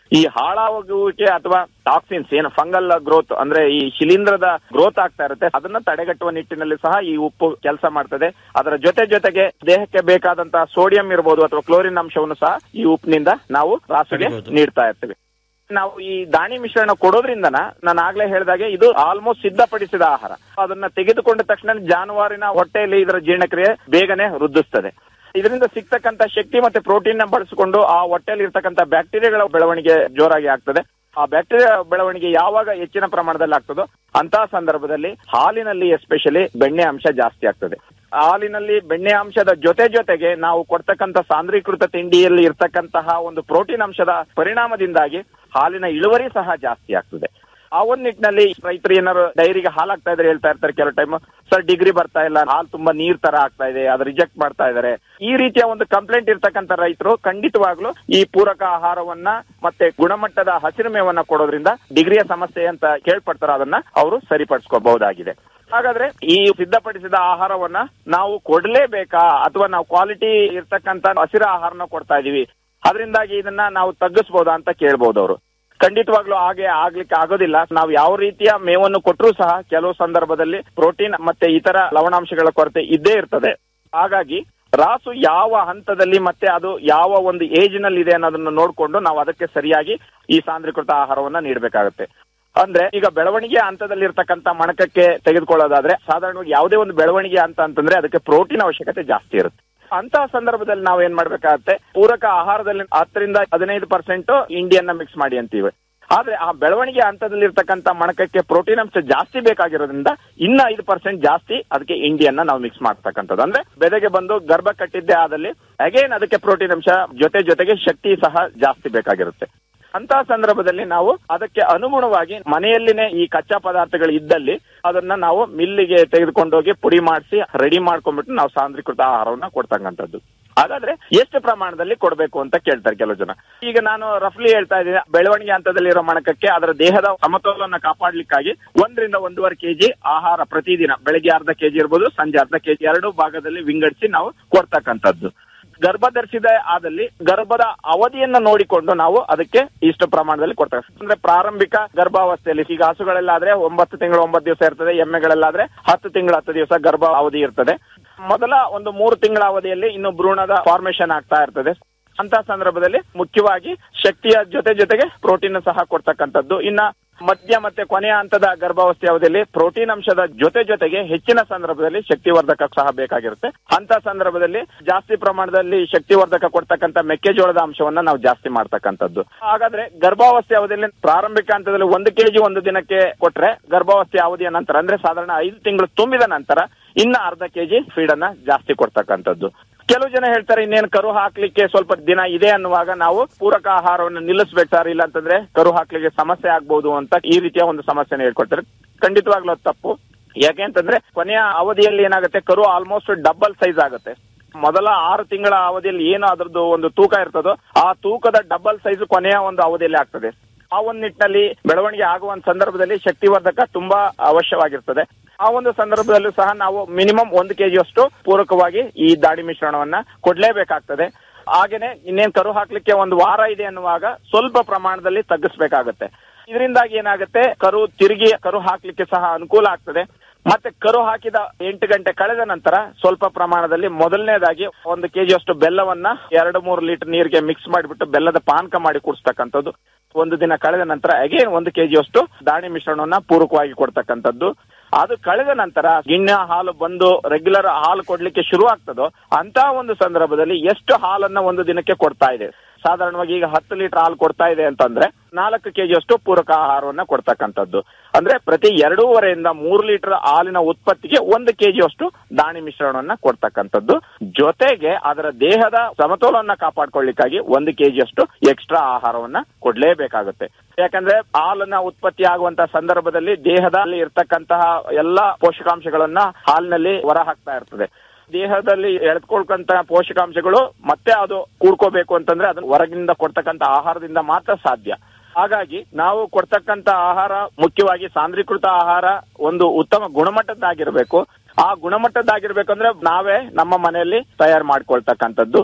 ಈ ಹಾಳಾಗುವಿಕೆ ಅಥವಾ ಟಾಕ್ಸಿನ್ಸ್ ಏನು ಫಂಗಲ್ ಗ್ರೋತ್ ಅಂದ್ರೆ ಈ ಶಿಲೀಂಧ್ರದ ಗ್ರೋತ್ ಆಗ್ತಾ ಇರುತ್ತೆ ಅದನ್ನ ತಡೆಗಟ್ಟುವ ನಿಟ್ಟಿನಲ್ಲಿ ಸಹ ಈ ಉಪ್ಪು ಕೆಲಸ ಮಾಡ್ತದೆ ಅದರ ಜೊತೆ ಜೊತೆಗೆ ದೇಹಕ್ಕೆ ಬೇಕಾದಂತಹ ಸೋಡಿಯಂ ಇರಬಹುದು ಅಥವಾ ಕ್ಲೋರಿನ್ ಅಂಶವನ್ನು ಸಹ ಈ ಉಪ್ಪಿನಿಂದ ನಾವು ರಾಸುಗೆ ಪಡಿಬೋದು. ನೀಡ್ತಾ ಇರ್ತೀವಿ ನಾವು ಈ ದಾಣಿ ಮಿಶ್ರಣ ಕೊಡೋದ್ರಿಂದನ ನಾನು ಆಗ್ಲೇ ಹೇಳಿದಾಗೆ ಇದು ಆಲ್ಮೋಸ್ಟ್ ಸಿದ್ಧಪಡಿಸಿದ ಆಹಾರ ಅದನ್ನ ತೆಗೆದುಕೊಂಡ ತಕ್ಷಣ ಜಾನುವಾರಿನ ಹೊಟ್ಟೆಯಲ್ಲಿ ಇದರ ಜೀರ್ಣಕ್ರಿಯೆ ಬೇಗನೆ ವೃದ್ಧಿಸ್ತದೆ ಇದರಿಂದ ಸಿಗ್ತಕ್ಕಂತ ಶಕ್ತಿ ಮತ್ತೆ ಪ್ರೋಟೀನ್ ನ ಬಳಸಿಕೊಂಡು ಆ ಹೊಟ್ಟೆಯಲ್ಲಿ ಇರ್ತಕ್ಕಂಥ ಬ್ಯಾಕ್ಟೀರಿಯಾಗಳ ಬೆಳವಣಿಗೆ ಜೋರಾಗಿ ಆಗ್ತದೆ ಆ ಬ್ಯಾಕ್ಟೀರಿಯಾ ಬೆಳವಣಿಗೆ ಯಾವಾಗ ಹೆಚ್ಚಿನ ಪ್ರಮಾಣದಲ್ಲಿ ಆಗ್ತದೋ ಅಂತಹ ಸಂದರ್ಭದಲ್ಲಿ ಹಾಲಿನಲ್ಲಿ ಎಸ್ಪೆಷಲಿ ಬೆಣ್ಣೆ ಅಂಶ ಜಾಸ್ತಿ ಆಗ್ತದೆ ಹಾಲಿನಲ್ಲಿ ಬೆಣ್ಣೆ ಅಂಶದ ಜೊತೆ ಜೊತೆಗೆ ನಾವು ಕೊಡ್ತಕ್ಕಂಥ ಸಾಂದ್ರೀಕೃತ ತಿಂಡಿಯಲ್ಲಿ ಇರ್ತಕ್ಕಂತಹ ಒಂದು ಪ್ರೋಟೀನ್ ಅಂಶದ ಪರಿಣಾಮದಿಂದಾಗಿ ಹಾಲಿನ ಇಳುವರಿ ಸಹ ಜಾಸ್ತಿ ಆಗ್ತದೆ ಆ ಒಂದ್ ನಿಟ್ಟಿನಲ್ಲಿ ರೈತರು ಏನಾರು ಡೈರಿಗೆ ಹಾಲು ಹಾಕ್ತಾ ಇದ್ರೆ ಹೇಳ್ತಾ ಇರ್ತಾರೆ ಕೆಲವು ಟೈಮ್ ಸರ್ ಡಿಗ್ರಿ ಬರ್ತಾ ಇಲ್ಲ ಹಾಲು ತುಂಬಾ ನೀರ್ ತರ ಆಗ್ತಾ ಇದೆ ಅದು ರಿಜೆಕ್ಟ್ ಮಾಡ್ತಾ ಇದಾರೆ ಈ ರೀತಿಯ ಒಂದು ಕಂಪ್ಲೇಂಟ್ ಇರ್ತಕ್ಕಂಥ ರೈತರು ಖಂಡಿತವಾಗ್ಲೂ ಈ ಪೂರಕ ಆಹಾರವನ್ನ ಮತ್ತೆ ಗುಣಮಟ್ಟದ ಹಸಿರು ಮೇವನ್ನ ಕೊಡೋದ್ರಿಂದ ಡಿಗ್ರಿಯ ಸಮಸ್ಯೆ ಅಂತ ಕೇಳ್ಪಡ್ತಾರ ಅದನ್ನ ಅವರು ಸರಿಪಡಿಸ್ಕೋಬಹುದಾಗಿದೆ ಹಾಗಾದ್ರೆ ಈ ಸಿದ್ಧಪಡಿಸಿದ ಆಹಾರವನ್ನ ನಾವು ಕೊಡ್ಲೇಬೇಕಾ ಅಥವಾ ನಾವು ಕ್ವಾಲಿಟಿ ಇರ್ತಕ್ಕಂತ ಹಸಿರ ಆಹಾರನ ಕೊಡ್ತಾ ಇದೀವಿ ಅದರಿಂದಾಗಿ ಇದನ್ನ ನಾವು ತಗ್ಗಿಸಬಹುದಾ ಅಂತ ಕೇಳ್ಬೋದು ಅವರು ಖಂಡಿತವಾಗ್ಲೂ ಹಾಗೆ ಆಗ್ಲಿಕ್ಕೆ ಆಗೋದಿಲ್ಲ ನಾವು ಯಾವ ರೀತಿಯ ಮೇವನ್ನು ಕೊಟ್ಟರೂ ಸಹ ಕೆಲವು ಸಂದರ್ಭದಲ್ಲಿ ಪ್ರೋಟೀನ್ ಮತ್ತೆ ಇತರ ಲವಣಾಂಶಗಳ ಕೊರತೆ ಇದ್ದೇ ಇರ್ತದೆ ಹಾಗಾಗಿ ರಾಸು ಯಾವ ಹಂತದಲ್ಲಿ ಮತ್ತೆ ಅದು ಯಾವ ಒಂದು ಏಜ್ ನಲ್ಲಿ ಇದೆ ಅನ್ನೋದನ್ನ ನೋಡ್ಕೊಂಡು ನಾವು ಅದಕ್ಕೆ ಸರಿಯಾಗಿ ಈ ಸಾಂದ್ರೀಕೃತ ಆಹಾರವನ್ನ ನೀಡಬೇಕಾಗುತ್ತೆ ಅಂದ್ರೆ ಈಗ ಬೆಳವಣಿಗೆ ಹಂತದಲ್ಲಿ ಇರ್ತಕ್ಕಂಥ ಮಣಕಕ್ಕೆ ತೆಗೆದುಕೊಳ್ಳೋದಾದ್ರೆ ಸಾಧಾರಣವಾಗಿ ಯಾವುದೇ ಒಂದು ಬೆಳವಣಿಗೆ ಅಂತ ಅಂತಂದ್ರೆ ಅದಕ್ಕೆ ಪ್ರೋಟೀನ್ ಅವಶ್ಯಕತೆ ಜಾಸ್ತಿ ಇರುತ್ತೆ ಅಂತಹ ಸಂದರ್ಭದಲ್ಲಿ ನಾವು ಏನ್ ಮಾಡ್ಬೇಕಾಗತ್ತೆ ಪೂರಕ ಆಹಾರದಲ್ಲಿ ಹತ್ತರಿಂದ ಹದಿನೈದು ಪರ್ಸೆಂಟ್ ಇಂಡಿಯನ್ನ ಮಿಕ್ಸ್ ಮಾಡಿ ಅಂತೀವಿ ಆದ್ರೆ ಆ ಬೆಳವಣಿಗೆ ಹಂತದಲ್ಲಿ ಇರ್ತಕ್ಕಂಥ ಮಣಕಕ್ಕೆ ಪ್ರೋಟೀನ್ ಅಂಶ ಜಾಸ್ತಿ ಬೇಕಾಗಿರೋದ್ರಿಂದ ಇನ್ನ ಐದು ಪರ್ಸೆಂಟ್ ಜಾಸ್ತಿ ಅದಕ್ಕೆ ಇಂಡಿಯನ್ನ ನಾವು ಮಿಕ್ಸ್ ಮಾಡ್ತಕ್ಕಂಥದ್ದು ಅಂದ್ರೆ ಬೆದೆಗೆ ಬಂದು ಗರ್ಭ ಕಟ್ಟಿದ್ದೇ ಆದಲ್ಲಿ ಅಗೇನ್ ಅದಕ್ಕೆ ಪ್ರೋಟೀನ್ ಅಂಶ ಜೊತೆ ಜೊತೆಗೆ ಶಕ್ತಿ ಸಹ ಜಾಸ್ತಿ ಬೇಕಾಗಿರುತ್ತೆ ಅಂತಹ ಸಂದರ್ಭದಲ್ಲಿ ನಾವು ಅದಕ್ಕೆ ಅನುಗುಣವಾಗಿ ಮನೆಯಲ್ಲಿನೇ ಈ ಕಚ್ಚಾ ಪದಾರ್ಥಗಳು ಇದ್ದಲ್ಲಿ ಅದನ್ನ ನಾವು ಮಿಲ್ಲಿಗೆ ತೆಗೆದುಕೊಂಡೋಗಿ ಪುಡಿ ಮಾಡಿಸಿ ರೆಡಿ ಮಾಡ್ಕೊಂಡ್ಬಿಟ್ಟು ನಾವು ಸಾಂದ್ರೀಕೃತ ಆಹಾರವನ್ನ ಕೊಡ್ತಕ್ಕಂಥದ್ದು ಹಾಗಾದ್ರೆ ಎಷ್ಟು ಪ್ರಮಾಣದಲ್ಲಿ ಕೊಡಬೇಕು ಅಂತ ಕೇಳ್ತಾರೆ ಕೆಲವು ಜನ ಈಗ ನಾನು ರಫ್ಲಿ ಹೇಳ್ತಾ ಇದ್ದೀನಿ ಬೆಳವಣಿಗೆ ಹಂತದಲ್ಲಿರೋ ಮಣಕಕ್ಕೆ ಅದರ ದೇಹದ ಸಮತೋಲನ ಕಾಪಾಡ್ಲಿಕ್ಕಾಗಿ ಒಂದರಿಂದ ಒಂದೂವರೆ ಕೆಜಿ ಆಹಾರ ಪ್ರತಿದಿನ ಬೆಳಗ್ಗೆ ಅರ್ಧ ಕೆಜಿ ಇರ್ಬೋದು ಸಂಜೆ ಅರ್ಧ ಕೆಜಿ ಎರಡು ಭಾಗದಲ್ಲಿ ವಿಂಗಡಿಸಿ ನಾವು ಕೊಡ್ತಕ್ಕಂಥದ್ದು ಗರ್ಭ ಧರಿಸಿದ ಆದಲ್ಲಿ ಗರ್ಭದ ಅವಧಿಯನ್ನ ನೋಡಿಕೊಂಡು ನಾವು ಅದಕ್ಕೆ ಇಷ್ಟು ಪ್ರಮಾಣದಲ್ಲಿ ಕೊಡ್ತೇವೆ ಅಂದ್ರೆ ಪ್ರಾರಂಭಿಕ ಗರ್ಭಾವಸ್ಥೆಯಲ್ಲಿ ಈಗ ಹಸುಗಳಲ್ಲಾದ್ರೆ ಒಂಬತ್ತು ತಿಂಗಳು ಒಂಬತ್ತು ದಿವಸ ಇರ್ತದೆ ಎಮ್ಮೆಗಳಲ್ಲಾದ್ರೆ ಹತ್ತು ತಿಂಗಳು ಹತ್ತು ದಿವಸ ಗರ್ಭ ಅವಧಿ ಇರ್ತದೆ ಮೊದಲ ಒಂದು ಮೂರು ತಿಂಗಳ ಅವಧಿಯಲ್ಲಿ ಇನ್ನು ಭ್ರೂಣದ ಫಾರ್ಮೇಶನ್ ಆಗ್ತಾ ಇರ್ತದೆ ಅಂತ ಸಂದರ್ಭದಲ್ಲಿ ಮುಖ್ಯವಾಗಿ ಶಕ್ತಿಯ ಜೊತೆ ಜೊತೆಗೆ ಪ್ರೋಟೀನ್ ಸಹ ಕೊಡ್ತಕ್ಕಂಥದ್ದು ಇನ್ನ ಮಧ್ಯ ಮತ್ತೆ ಕೊನೆಯ ಹಂತದ ಗರ್ಭಾವಸ್ಥೆ ಅವಧಿಯಲ್ಲಿ ಪ್ರೋಟೀನ್ ಅಂಶದ ಜೊತೆ ಜೊತೆಗೆ ಹೆಚ್ಚಿನ ಸಂದರ್ಭದಲ್ಲಿ ಶಕ್ತಿವರ್ಧಕ ಸಹ ಬೇಕಾಗಿರುತ್ತೆ ಅಂತ ಸಂದರ್ಭದಲ್ಲಿ ಜಾಸ್ತಿ ಪ್ರಮಾಣದಲ್ಲಿ ಶಕ್ತಿವರ್ಧಕ ಕೊಡ್ತಕ್ಕಂಥ ಮೆಕ್ಕೆಜೋಳದ ಅಂಶವನ್ನ ನಾವು ಜಾಸ್ತಿ ಮಾಡ್ತಕ್ಕಂಥದ್ದು ಹಾಗಾದ್ರೆ ಗರ್ಭಾವಸ್ಥೆ ಅವಧಿಯಲ್ಲಿ ಪ್ರಾರಂಭಿಕ ಹಂತದಲ್ಲಿ ಒಂದು ಕೆಜಿ ಒಂದು ದಿನಕ್ಕೆ ಕೊಟ್ರೆ ಗರ್ಭಾವಸ್ಥೆ ಅವಧಿಯ ನಂತರ ಅಂದ್ರೆ ಸಾಧಾರಣ ಐದು ತಿಂಗಳು ತುಂಬಿದ ನಂತರ ಇನ್ನ ಅರ್ಧ ಕೆಜಿ ಫೀಡ್ ಅನ್ನ ಜಾಸ್ತಿ ಕೊಡ್ತಕ್ಕಂಥದ್ದು ಕೆಲವು ಜನ ಹೇಳ್ತಾರೆ ಇನ್ನೇನು ಕರು ಹಾಕ್ಲಿಕ್ಕೆ ಸ್ವಲ್ಪ ದಿನ ಇದೆ ಅನ್ನುವಾಗ ನಾವು ಪೂರಕ ಆಹಾರವನ್ನು ನಿಲ್ಲಿಸ್ಬೇಕು ಸರ್ ಇಲ್ಲ ಅಂತಂದ್ರೆ ಕರು ಹಾಕ್ಲಿಕ್ಕೆ ಸಮಸ್ಯೆ ಆಗ್ಬಹುದು ಅಂತ ಈ ರೀತಿಯ ಒಂದು ಸಮಸ್ಯೆನ ಹೇಳ್ಕೊಡ್ತಾರೆ ಖಂಡಿತವಾಗ್ಲೂ ಅದು ತಪ್ಪು ಯಾಕೆ ಅಂತಂದ್ರೆ ಕೊನೆಯ ಅವಧಿಯಲ್ಲಿ ಏನಾಗುತ್ತೆ ಕರು ಆಲ್ಮೋಸ್ಟ್ ಡಬಲ್ ಸೈಜ್ ಆಗುತ್ತೆ ಮೊದಲ ಆರು ತಿಂಗಳ ಅವಧಿಯಲ್ಲಿ ಏನು ಅದ್ರದ್ದು ಒಂದು ತೂಕ ಇರ್ತದೋ ಆ ತೂಕದ ಡಬಲ್ ಸೈಜ್ ಕೊನೆಯ ಒಂದು ಅವಧಿಯಲ್ಲಿ ಆಗ್ತದೆ ಆ ಒಂದು ನಿಟ್ಟಿನಲ್ಲಿ ಬೆಳವಣಿಗೆ ಆಗುವ ಒಂದು ಸಂದರ್ಭದಲ್ಲಿ ಶಕ್ತಿವರ್ಧಕ ತುಂಬಾ ಅವಶ್ಯವಾಗಿರ್ತದೆ ಆ ಒಂದು ಸಂದರ್ಭದಲ್ಲೂ ಸಹ ನಾವು ಮಿನಿಮಮ್ ಒಂದು ಕೆಜಿಯಷ್ಟು ಪೂರಕವಾಗಿ ಈ ದಾಡಿ ಮಿಶ್ರಣವನ್ನ ಕೊಡ್ಲೇಬೇಕಾಗ್ತದೆ ಹಾಗೇನೆ ಇನ್ನೇನ್ ಕರು ಹಾಕ್ಲಿಕ್ಕೆ ಒಂದು ವಾರ ಇದೆ ಅನ್ನುವಾಗ ಸ್ವಲ್ಪ ಪ್ರಮಾಣದಲ್ಲಿ ತಗ್ಗಿಸ್ಬೇಕಾಗತ್ತೆ ಇದರಿಂದಾಗಿ ಏನಾಗುತ್ತೆ ಕರು ತಿರುಗಿ ಕರು ಹಾಕ್ಲಿಕ್ಕೆ ಸಹ ಅನುಕೂಲ ಆಗ್ತದೆ ಮತ್ತೆ ಕರು ಹಾಕಿದ ಎಂಟು ಗಂಟೆ ಕಳೆದ ನಂತರ ಸ್ವಲ್ಪ ಪ್ರಮಾಣದಲ್ಲಿ ಮೊದಲನೇದಾಗಿ ಒಂದು ಕೆಜಿಯಷ್ಟು ಬೆಲ್ಲವನ್ನ ಎರಡು ಮೂರು ಲೀಟರ್ ನೀರಿಗೆ ಮಿಕ್ಸ್ ಮಾಡಿಬಿಟ್ಟು ಬೆಲ್ಲದ ಪಾನಕ ಮಾಡಿ ಕುಡಿಸ್ತಕ್ಕಂಥದ್ದು ಒಂದು ದಿನ ಕಳೆದ ನಂತರ ಅಗೇನ್ ಒಂದು ಕೆಜಿಯಷ್ಟು ದಾಣಿ ಮಿಶ್ರಣವನ್ನ ಪೂರಕವಾಗಿ ಕೊಡ್ತಕ್ಕಂಥದ್ದು ಅದು ಕಳೆದ ನಂತರ ಗಿಣ್ಣ ಹಾಲು ಬಂದು ರೆಗ್ಯುಲರ್ ಹಾಲು ಕೊಡ್ಲಿಕ್ಕೆ ಶುರು ಆಗ್ತದೋ ಅಂತ ಒಂದು ಸಂದರ್ಭದಲ್ಲಿ ಎಷ್ಟು ಹಾಲನ್ನ ಒಂದು ದಿನಕ್ಕೆ ಕೊಡ್ತಾ ಇದೆ ಸಾಧಾರಣವಾಗಿ ಈಗ ಹತ್ತು ಲೀಟರ್ ಹಾಲು ಕೊಡ್ತಾ ಇದೆ ಅಂತಂದ್ರೆ ನಾಲ್ಕು ಕೆಜಿಯಷ್ಟು ಪೂರಕ ಆಹಾರವನ್ನ ಕೊಡ್ತಕ್ಕಂಥದ್ದು ಅಂದ್ರೆ ಪ್ರತಿ ಎರಡೂವರೆಯಿಂದ ಮೂರು ಲೀಟರ್ ಹಾಲಿನ ಉತ್ಪತ್ತಿಗೆ ಒಂದು ಕೆಜಿಯಷ್ಟು ದಾಣಿ ಮಿಶ್ರಣವನ್ನ ಕೊಡ್ತಕ್ಕಂಥದ್ದು ಜೊತೆಗೆ ಅದರ ದೇಹದ ಸಮತೋಲನ ಕಾಪಾಡ್ಕೊಳ್ಳಿಕ್ಕಾಗಿ ಒಂದು ಕೆಜಿಯಷ್ಟು ಎಕ್ಸ್ಟ್ರಾ ಆಹಾರವನ್ನ ಕೊಡ್ಲೇಬೇಕಾಗುತ್ತೆ ಯಾಕಂದ್ರೆ ಹಾಲನ್ನ ಉತ್ಪತ್ತಿ ಆಗುವಂತ ಸಂದರ್ಭದಲ್ಲಿ ದೇಹದಲ್ಲಿ ಇರ್ತಕ್ಕಂತಹ ಎಲ್ಲಾ ಪೋಷಕಾಂಶಗಳನ್ನ ಹಾಲಿನಲ್ಲಿ ಹೊರ ಹಾಕ್ತಾ ಇರ್ತದೆ ದೇಹದಲ್ಲಿ ಎಳೆದುಕೊಳ್ಕಂತ ಪೋಷಕಾಂಶಗಳು ಮತ್ತೆ ಅದು ಕೂಡ್ಕೋಬೇಕು ಅಂತಂದ್ರೆ ಅದನ್ನ ಹೊರಗಿಂದ ಕೊಡ್ತಕ್ಕಂತ ಆಹಾರದಿಂದ ಮಾತ್ರ ಸಾಧ್ಯ ಹಾಗಾಗಿ ನಾವು ಕೊಡ್ತಕ್ಕಂತ ಆಹಾರ ಮುಖ್ಯವಾಗಿ ಸಾಂದ್ರೀಕೃತ ಆಹಾರ ಒಂದು ಉತ್ತಮ ಗುಣಮಟ್ಟದ್ದಾಗಿರ್ಬೇಕು ಆ ಗುಣಮಟ್ಟದ್ದಾಗಿರ್ಬೇಕಂದ್ರೆ ನಾವೇ ನಮ್ಮ ಮನೆಯಲ್ಲಿ ತಯಾರು ಮಾಡ್ಕೊಳ್ತಕ್ಕಂಥದ್ದು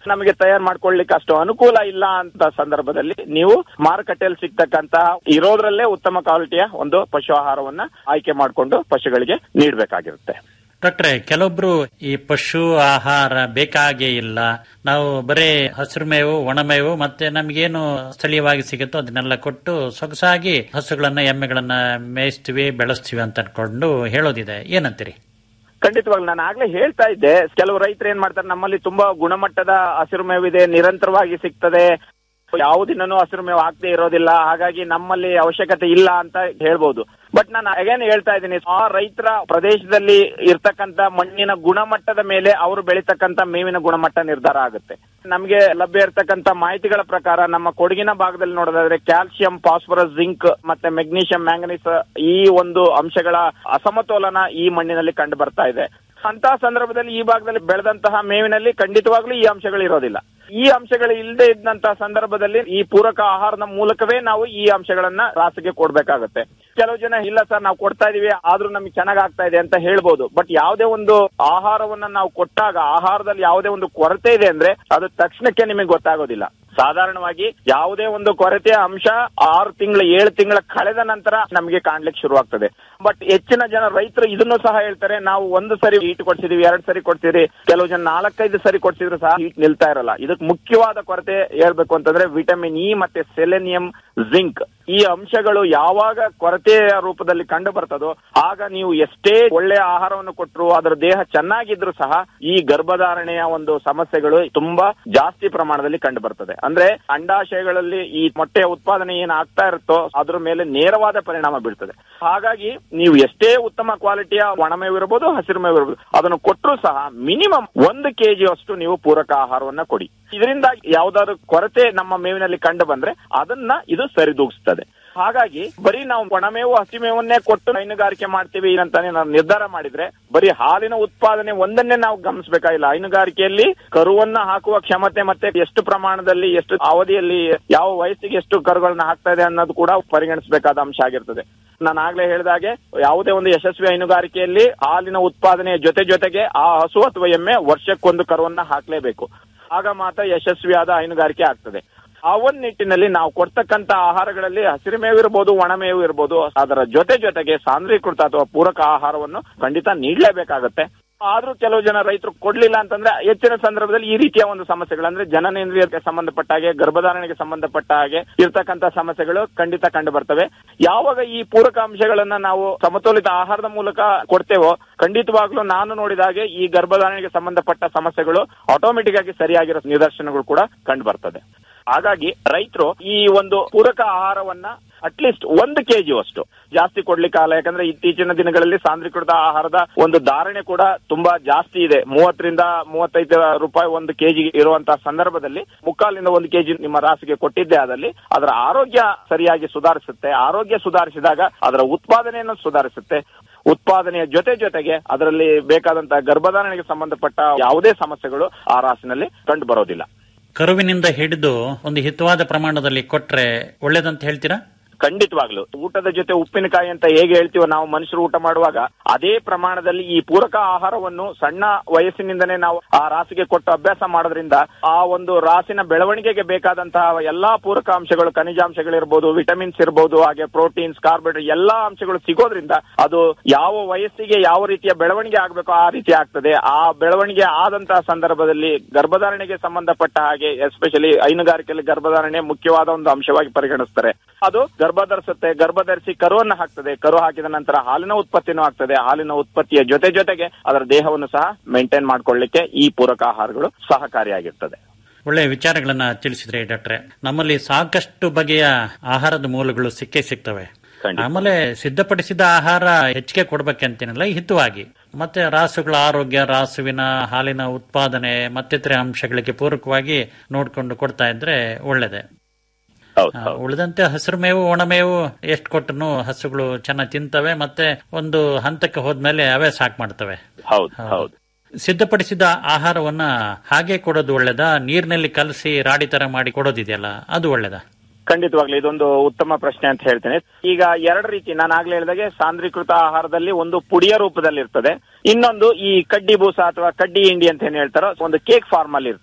ನಮಗೆ ತಯಾರು ಮಾಡ್ಕೊಳ್ಳಿಕ್ಕೆ ಅಷ್ಟು ಅನುಕೂಲ ಇಲ್ಲ ಅಂತ ಸಂದರ್ಭದಲ್ಲಿ ನೀವು ಮಾರುಕಟ್ಟೆಯಲ್ಲಿ ಸಿಗ್ತಕ್ಕಂತಹ ಇರೋದ್ರಲ್ಲೇ ಉತ್ತಮ ಕ್ವಾಲಿಟಿಯ ಒಂದು ಪಶು ಆಹಾರವನ್ನ ಆಯ್ಕೆ ಮಾಡಿಕೊಂಡು ಪಶುಗಳಿಗೆ ನೀಡಬೇಕಾಗಿರುತ್ತೆ ಡಾಕ್ಟ್ರೆ ಕೆಲವೊಬ್ರು ಈ ಪಶು ಆಹಾರ ಬೇಕಾಗೇ ಇಲ್ಲ ನಾವು ಬರೇ ಹಸಿರು ಮೇವು ಒಣಮೇವು ಮತ್ತೆ ನಮ್ಗೇನು ಸ್ಥಳೀಯವಾಗಿ ಸಿಗುತ್ತೋ ಅದನ್ನೆಲ್ಲ ಕೊಟ್ಟು ಸೊಗಸಾಗಿ ಹಸುಗಳನ್ನ ಎಮ್ಮೆಗಳನ್ನ ಮೇಯಿಸ್ತೀವಿ ಬೆಳೆಸ್ತೀವಿ ಅಂತ ಅನ್ಕೊಂಡು ಹೇಳೋದಿದೆ ಏನಂತೀರಿ ಖಂಡಿತವಾಗ್ಲು ನಾನು ಆಗ್ಲೇ ಹೇಳ್ತಾ ಇದ್ದೆ ಕೆಲವು ರೈತರು ಏನ್ ಮಾಡ್ತಾರೆ ನಮ್ಮಲ್ಲಿ ತುಂಬಾ ಗುಣಮಟ್ಟದ ಹಸಿರು ಮೇವಿದೆ ನಿರಂತರವಾಗಿ ಸಿಗ್ತದೆ ಯಾವ ದಿನನೂ ಹಸಿರು ಮೇವು ಹಾಕದೇ ಇರೋದಿಲ್ಲ ಹಾಗಾಗಿ ನಮ್ಮಲ್ಲಿ ಅವಶ್ಯಕತೆ ಇಲ್ಲ ಅಂತ ಹೇಳ್ಬೋದು ಬಟ್ ನಾನು ಅಗೇನ್ ಹೇಳ್ತಾ ಇದ್ದೀನಿ ಆ ರೈತರ ಪ್ರದೇಶದಲ್ಲಿ ಇರ್ತಕ್ಕಂತ ಮಣ್ಣಿನ ಗುಣಮಟ್ಟದ ಮೇಲೆ ಅವರು ಬೆಳೀತಕ್ಕಂತ ಮೇವಿನ ಗುಣಮಟ್ಟ ನಿರ್ಧಾರ ಆಗುತ್ತೆ ನಮಗೆ ಲಭ್ಯ ಇರತಕ್ಕಂತ ಮಾಹಿತಿಗಳ ಪ್ರಕಾರ ನಮ್ಮ ಕೊಡಗಿನ ಭಾಗದಲ್ಲಿ ನೋಡೋದಾದ್ರೆ ಕ್ಯಾಲ್ಸಿಯಂ ಫಾಸ್ಫರಸ್ ಜಿಂಕ್ ಮತ್ತೆ ಮೆಗ್ನೀಷಿಯಂ ಮ್ಯಾಂಗನೀಸ್ ಈ ಒಂದು ಅಂಶಗಳ ಅಸಮತೋಲನ ಈ ಮಣ್ಣಿನಲ್ಲಿ ಕಂಡು ಬರ್ತಾ ಇದೆ ಅಂತ ಸಂದರ್ಭದಲ್ಲಿ ಈ ಭಾಗದಲ್ಲಿ ಬೆಳೆದಂತಹ ಮೇವಿನಲ್ಲಿ ಖಂಡಿತವಾಗ್ಲೂ ಈ ಅಂಶಗಳು ಇರೋದಿಲ್ಲ ಈ ಅಂಶಗಳು ಇಲ್ಲದೆ ಇದ್ದಂತಹ ಸಂದರ್ಭದಲ್ಲಿ ಈ ಪೂರಕ ಆಹಾರದ ಮೂಲಕವೇ ನಾವು ಈ ಅಂಶಗಳನ್ನ ರಾಸಿಗೆ ಕೊಡ್ಬೇಕಾಗತ್ತೆ ಕೆಲವು ಜನ ಇಲ್ಲ ಸರ್ ನಾವು ಕೊಡ್ತಾ ಇದೀವಿ ಆದ್ರೂ ನಮಗೆ ಚೆನ್ನಾಗ್ ಆಗ್ತಾ ಇದೆ ಅಂತ ಹೇಳ್ಬೋದು ಬಟ್ ಯಾವುದೇ ಒಂದು ಆಹಾರವನ್ನ ನಾವು ಕೊಟ್ಟಾಗ ಆಹಾರದಲ್ಲಿ ಯಾವುದೇ ಒಂದು ಕೊರತೆ ಇದೆ ಅಂದ್ರೆ ಅದು ತಕ್ಷಣಕ್ಕೆ ನಿಮಗೆ ಗೊತ್ತಾಗೋದಿಲ್ಲ ಸಾಧಾರಣವಾಗಿ ಯಾವುದೇ ಒಂದು ಕೊರತೆಯ ಅಂಶ ಆರು ತಿಂಗಳ ಏಳು ತಿಂಗಳ ಕಳೆದ ನಂತರ ನಮಗೆ ಕಾಣ್ಲಿಕ್ಕೆ ಶುರುವಾಗ್ತದೆ ಬಟ್ ಹೆಚ್ಚಿನ ಜನ ರೈತರು ಇದನ್ನು ಸಹ ಹೇಳ್ತಾರೆ ನಾವು ಒಂದು ಸರಿ ಹೀಟ್ ಕೊಡ್ಸಿದೀವಿ ಎರಡ್ ಸರಿ ಕೊಡ್ತೀರಿ ಕೆಲವು ಜನ ನಾಲ್ಕೈದು ಸರಿ ಕೊಡ್ಸಿದ್ರು ಸಹ ಹೀಟ್ ನಿಲ್ತಾ ಇರಲ್ಲ ಇದಕ್ಕೆ ಮುಖ್ಯವಾದ ಕೊರತೆ ಹೇಳ್ಬೇಕು ಅಂತಂದ್ರೆ ವಿಟಮಿನ್ ಇ ಮತ್ತೆ ಸೆಲೆನಿಯಂ ಜಿಂಕ್ ಈ ಅಂಶಗಳು ಯಾವಾಗ ಕೊರತೆಯ ರೂಪದಲ್ಲಿ ಕಂಡು ಬರ್ತದೋ ಆಗ ನೀವು ಎಷ್ಟೇ ಒಳ್ಳೆಯ ಆಹಾರವನ್ನು ಕೊಟ್ಟರು ಅದರ ದೇಹ ಚೆನ್ನಾಗಿದ್ರು ಸಹ ಈ ಗರ್ಭಧಾರಣೆಯ ಒಂದು ಸಮಸ್ಯೆಗಳು ತುಂಬಾ ಜಾಸ್ತಿ ಪ್ರಮಾಣದಲ್ಲಿ ಕಂಡು ಬರ್ತದೆ ಅಂದ್ರೆ ಅಂಡಾಶಯಗಳಲ್ಲಿ ಈ ಮೊಟ್ಟೆಯ ಉತ್ಪಾದನೆ ಏನ್ ಆಗ್ತಾ ಇರುತ್ತೋ ಅದ್ರ ಮೇಲೆ ನೇರವಾದ ಪರಿಣಾಮ ಬೀಳ್ತದೆ ಹಾಗಾಗಿ ನೀವು ಎಷ್ಟೇ ಉತ್ತಮ ಕ್ವಾಲಿಟಿಯ ಒಣಮೇವು ಇರಬಹುದು ಹಸಿರು ಮೇವು ಇರಬಹುದು ಅದನ್ನು ಕೊಟ್ಟರು ಸಹ ಮಿನಿಮಮ್ ಒಂದು ಕೆಜಿ ಅಷ್ಟು ನೀವು ಪೂರಕ ಆಹಾರವನ್ನ ಕೊಡಿ ಇದರಿಂದ ಯಾವ್ದಾದ್ರು ಕೊರತೆ ನಮ್ಮ ಮೇವಿನಲ್ಲಿ ಕಂಡು ಬಂದ್ರೆ ಅದನ್ನ ಇದು ಸರಿದೂಗಿಸ್ತದೆ ಹಾಗಾಗಿ ಬರೀ ನಾವು ಒಣಮೇವು ಹಸಿಮೇವನ್ನೇ ಕೊಟ್ಟು ಹೈನುಗಾರಿಕೆ ಮಾಡ್ತೀವಿ ಅಂತಾನೆ ನಾವು ನಿರ್ಧಾರ ಮಾಡಿದ್ರೆ ಬರೀ ಹಾಲಿನ ಉತ್ಪಾದನೆ ಒಂದನ್ನೇ ನಾವು ಗಮನಿಸಬೇಕಾಗಿಲ್ಲ ಹೈನುಗಾರಿಕೆಯಲ್ಲಿ ಕರುವನ್ನ ಹಾಕುವ ಕ್ಷಮತೆ ಮತ್ತೆ ಎಷ್ಟು ಪ್ರಮಾಣದಲ್ಲಿ ಎಷ್ಟು ಅವಧಿಯಲ್ಲಿ ಯಾವ ವಯಸ್ಸಿಗೆ ಎಷ್ಟು ಕರುಗಳನ್ನ ಹಾಕ್ತಾ ಇದೆ ಅನ್ನೋದು ಕೂಡ ಪರಿಗಣಿಸಬೇಕಾದ ಅಂಶ ಆಗಿರ್ತದೆ ನಾನು ಆಗ್ಲೇ ಹೇಳಿದಾಗೆ ಯಾವುದೇ ಒಂದು ಯಶಸ್ವಿ ಹೈನುಗಾರಿಕೆಯಲ್ಲಿ ಹಾಲಿನ ಉತ್ಪಾದನೆಯ ಜೊತೆ ಜೊತೆಗೆ ಆ ಹಸು ಅಥವಾ ಎಮ್ಮೆ ವರ್ಷಕ್ಕೊಂದು ಕರುವನ್ನ ಹಾಕ್ಲೇಬೇಕು ಆಗ ಮಾತ್ರ ಯಶಸ್ವಿಯಾದ ಹೈನುಗಾರಿಕೆ ಆಗ್ತದೆ ಆ ಒಂದ್ ನಿಟ್ಟಿನಲ್ಲಿ ನಾವು ಕೊಡ್ತಕ್ಕಂತ ಆಹಾರಗಳಲ್ಲಿ ಹಸಿರು ಮೇವು ಇರ್ಬೋದು ಒಣಮೇವು ಇರ್ಬೋದು ಅದರ ಜೊತೆ ಜೊತೆಗೆ ಸಾಂದ್ರೀಕೃತ ಅಥವಾ ಪೂರಕ ಆಹಾರವನ್ನು ಖಂಡಿತ ನೀಡಲೇಬೇಕಾಗತ್ತೆ ಆದ್ರೂ ಕೆಲವು ಜನ ರೈತರು ಕೊಡ್ಲಿಲ್ಲ ಅಂತಂದ್ರೆ ಹೆಚ್ಚಿನ ಸಂದರ್ಭದಲ್ಲಿ ಈ ರೀತಿಯ ಒಂದು ಸಮಸ್ಯೆಗಳು ಅಂದ್ರೆ ಜನನೇಂದ್ರಿಯಕ್ಕೆ ಸಂಬಂಧಪಟ್ಟ ಹಾಗೆ ಗರ್ಭಧಾರಣೆಗೆ ಸಂಬಂಧಪಟ್ಟ ಹಾಗೆ ಇರ್ತಕ್ಕಂತ ಸಮಸ್ಯೆಗಳು ಖಂಡಿತ ಕಂಡು ಬರ್ತವೆ ಯಾವಾಗ ಈ ಪೂರಕ ಅಂಶಗಳನ್ನ ನಾವು ಸಮತೋಲಿತ ಆಹಾರದ ಮೂಲಕ ಕೊಡ್ತೇವೋ ಖಂಡಿತವಾಗ್ಲೂ ನಾನು ನೋಡಿದ ಹಾಗೆ ಈ ಗರ್ಭಧಾರಣೆಗೆ ಸಂಬಂಧಪಟ್ಟ ಸಮಸ್ಯೆಗಳು ಆಟೋಮೆಟಿಕ್ ಆಗಿ ಸರಿಯಾಗಿರೋ ನಿದರ್ಶನಗಳು ಕೂಡ ಕಂಡು ಬರ್ತದೆ ಹಾಗಾಗಿ ರೈತರು ಈ ಒಂದು ಪೂರಕ ಆಹಾರವನ್ನ ಅಟ್ಲೀಸ್ಟ್ ಒಂದು ಕೆಜಿ ಅಷ್ಟು ಜಾಸ್ತಿ ಕೊಡ್ಲಿಕ್ಕೆ ಆಗಲ್ಲ ಯಾಕಂದ್ರೆ ಇತ್ತೀಚಿನ ದಿನಗಳಲ್ಲಿ ಸಾಂದ್ರೀಕೃತ ಆಹಾರದ ಒಂದು ಧಾರಣೆ ಕೂಡ ತುಂಬಾ ಜಾಸ್ತಿ ಇದೆ ಮೂವತ್ತರಿಂದ ಮೂವತ್ತೈದು ರೂಪಾಯಿ ಒಂದು ಕೆಜಿ ಇರುವಂತಹ ಸಂದರ್ಭದಲ್ಲಿ ಮುಕ್ಕಾಲಿಂದ ಒಂದು ಕೆಜಿ ನಿಮ್ಮ ರಾಸಿಗೆ ಕೊಟ್ಟಿದ್ದೇ ಆದಲ್ಲಿ ಅದರ ಆರೋಗ್ಯ ಸರಿಯಾಗಿ ಸುಧಾರಿಸುತ್ತೆ ಆರೋಗ್ಯ ಸುಧಾರಿಸಿದಾಗ ಅದರ ಉತ್ಪಾದನೆಯನ್ನು ಸುಧಾರಿಸುತ್ತೆ ಉತ್ಪಾದನೆಯ ಜೊತೆ ಜೊತೆಗೆ ಅದರಲ್ಲಿ ಬೇಕಾದಂತಹ ಗರ್ಭಧಾರಣೆಗೆ ಸಂಬಂಧಪಟ್ಟ ಯಾವುದೇ ಸಮಸ್ಯೆಗಳು ಆ ರಾಸಿನಲ್ಲಿ ಕಂಡು ಬರೋದಿಲ್ಲ ಕರುವಿನಿಂದ ಹಿಡಿದು ಒಂದು ಹಿತವಾದ ಪ್ರಮಾಣದಲ್ಲಿ ಕೊಟ್ರೆ ಒಳ್ಳೇದಂತ ಹೇಳ್ತೀರಾ ಖಂಡಿತವಾಗ್ಲು ಊಟದ ಜೊತೆ ಉಪ್ಪಿನಕಾಯಿ ಅಂತ ಹೇಗೆ ಹೇಳ್ತೀವೋ ನಾವು ಮನುಷ್ಯರು ಊಟ ಮಾಡುವಾಗ ಅದೇ ಪ್ರಮಾಣದಲ್ಲಿ ಈ ಪೂರಕ ಆಹಾರವನ್ನು ಸಣ್ಣ ವಯಸ್ಸಿನಿಂದನೇ ನಾವು ಆ ರಾಸಿಗೆ ಕೊಟ್ಟು ಅಭ್ಯಾಸ ಮಾಡೋದ್ರಿಂದ ಆ ಒಂದು ರಾಸಿನ ಬೆಳವಣಿಗೆಗೆ ಬೇಕಾದಂತಹ ಎಲ್ಲಾ ಪೂರಕ ಅಂಶಗಳು ಖನಿಜಾಂಶಗಳಿರ್ಬೋದು ವಿಟಮಿನ್ಸ್ ಇರ್ಬೋದು ಹಾಗೆ ಪ್ರೋಟೀನ್ಸ್ ಕಾರ್ಬೋಹೈಡ್ರೇಟ್ ಎಲ್ಲಾ ಅಂಶಗಳು ಸಿಗೋದ್ರಿಂದ ಅದು ಯಾವ ವಯಸ್ಸಿಗೆ ಯಾವ ರೀತಿಯ ಬೆಳವಣಿಗೆ ಆಗಬೇಕು ಆ ರೀತಿ ಆಗ್ತದೆ ಆ ಬೆಳವಣಿಗೆ ಆದಂತಹ ಸಂದರ್ಭದಲ್ಲಿ ಗರ್ಭಧಾರಣೆಗೆ ಸಂಬಂಧಪಟ್ಟ ಹಾಗೆ ಎಸ್ಪೆಷಲಿ ಹೈನುಗಾರಿಕೆಯಲ್ಲಿ ಗರ್ಭಧಾರಣೆ ಮುಖ್ಯವಾದ ಒಂದು ಅಂಶವಾಗಿ ಪರಿಗಣಿಸ್ತಾರೆ ಅದು ಗರ್ಭ ಧರಿಸುತ್ತೆ ಗರ್ಭ ಧರಿಸಿ ಕರುವನ್ನು ಹಾಕ್ತದೆ ಕರು ಹಾಕಿದ ನಂತರ ಹಾಲಿನ ಉತ್ಪತ್ತಿನೂ ಆಗ್ತದೆ ಹಾಲಿನ ಉತ್ಪತ್ತಿಯ ಜೊತೆ ಜೊತೆಗೆ ಅದರ ದೇಹವನ್ನು ಸಹ ಮೇಂಟೈನ್ ಮಾಡ್ಕೊಳ್ಳಿಕ್ಕೆ ಈ ಪೂರಕ ಆಹಾರಗಳು ಸಹಕಾರಿಯಾಗಿರ್ತದೆ ಒಳ್ಳೆ ವಿಚಾರಗಳನ್ನ ತಿಳಿಸಿದ್ರಿ ಡಾಕ್ಟ್ರೆ ನಮ್ಮಲ್ಲಿ ಸಾಕಷ್ಟು ಬಗೆಯ ಆಹಾರದ ಮೂಲಗಳು ಸಿಕ್ಕೇ ಸಿಗ್ತವೆ ಖಂಡಿತ. ಆಮೇಲೆ ಸಿದ್ಧಪಡಿಸಿದ ಆಹಾರ ಹೆಚ್ಚಿಗೆ ಕೊಡ್ಬೇಕಂತೇನಿಲ್ಲ ಹಿತವಾಗಿ ಮತ್ತೆ ರಾಸುಗಳ ಆರೋಗ್ಯ ರಾಸುವಿನ ಹಾಲಿನ ಉತ್ಪಾದನೆ ಮತ್ತಿತರೆ ಅಂಶಗಳಿಗೆ ಪೂರಕವಾಗಿ ನೋಡ್ಕೊಂಡು ಕೊಡ್ತಾ ಇದ್ರೆ ಒಳ್ಳೇದೆ ಹೌದು ಆ, ಹೌದು ಉಳಿದಂತೆ ಹಸಿರು ಮೇವು ಒಣಮೇವು ಎಷ್ಟು ಕೊಟ್ಟನು ಹಸುಗಳು ಚೆನ್ನಾಗಿ ತಿಂತವೆ ಮತ್ತೆ ಒಂದು ಹಂತಕ್ಕೆ ಹೋದ್ಮೇಲೆ ಅವೇ ಸಾಕ್ ಮಾಡ್ತವೆ ಹೌದು ಹೌದು ಸಿದ್ಧಪಡಿಸಿದ ಆಹಾರವನ್ನ ಹಾಗೆ ಕೊಡೋದು ಒಳ್ಳೇದಾ ನೀರಿನಲ್ಲಿ ಕಲಸಿ ರಾಡಿ ತರ ಮಾಡಿ ಕೊಡೋದಿದೆಯಲ್ಲ ಅದು ಒಳ್ಳೇದಾ ಖಂಡಿತವಾಗ್ಲೂ ಇದೊಂದು ಉತ್ತಮ ಪ್ರಶ್ನೆ ಅಂತ ಹೇಳ್ತೇನೆ ಈಗ ಎರಡು ರೀತಿ ನಾನು ಆಗ್ಲೇ ಹೇಳಿದಾಗೆ ಸಾಂದ್ರೀಕೃತ ಆಹಾರದಲ್ಲಿ ಒಂದು ಪುಡಿಯ ರೂಪದಲ್ಲಿ ಇರ್ತದೆ ಇನ್ನೊಂದು ಈ ಕಡ್ಡಿ ಬೂಸ ಅಥವಾ ಕಡ್ಡಿ ಹಿಂಡಿ ಅಂತ ಏನ್ ಹೇಳ್ತಾರೋ ಒಂದು ಕೇಕ್ ಫಾರ್ಮ್ ಅಲ್ಲಿ ಇರ್ತದೆ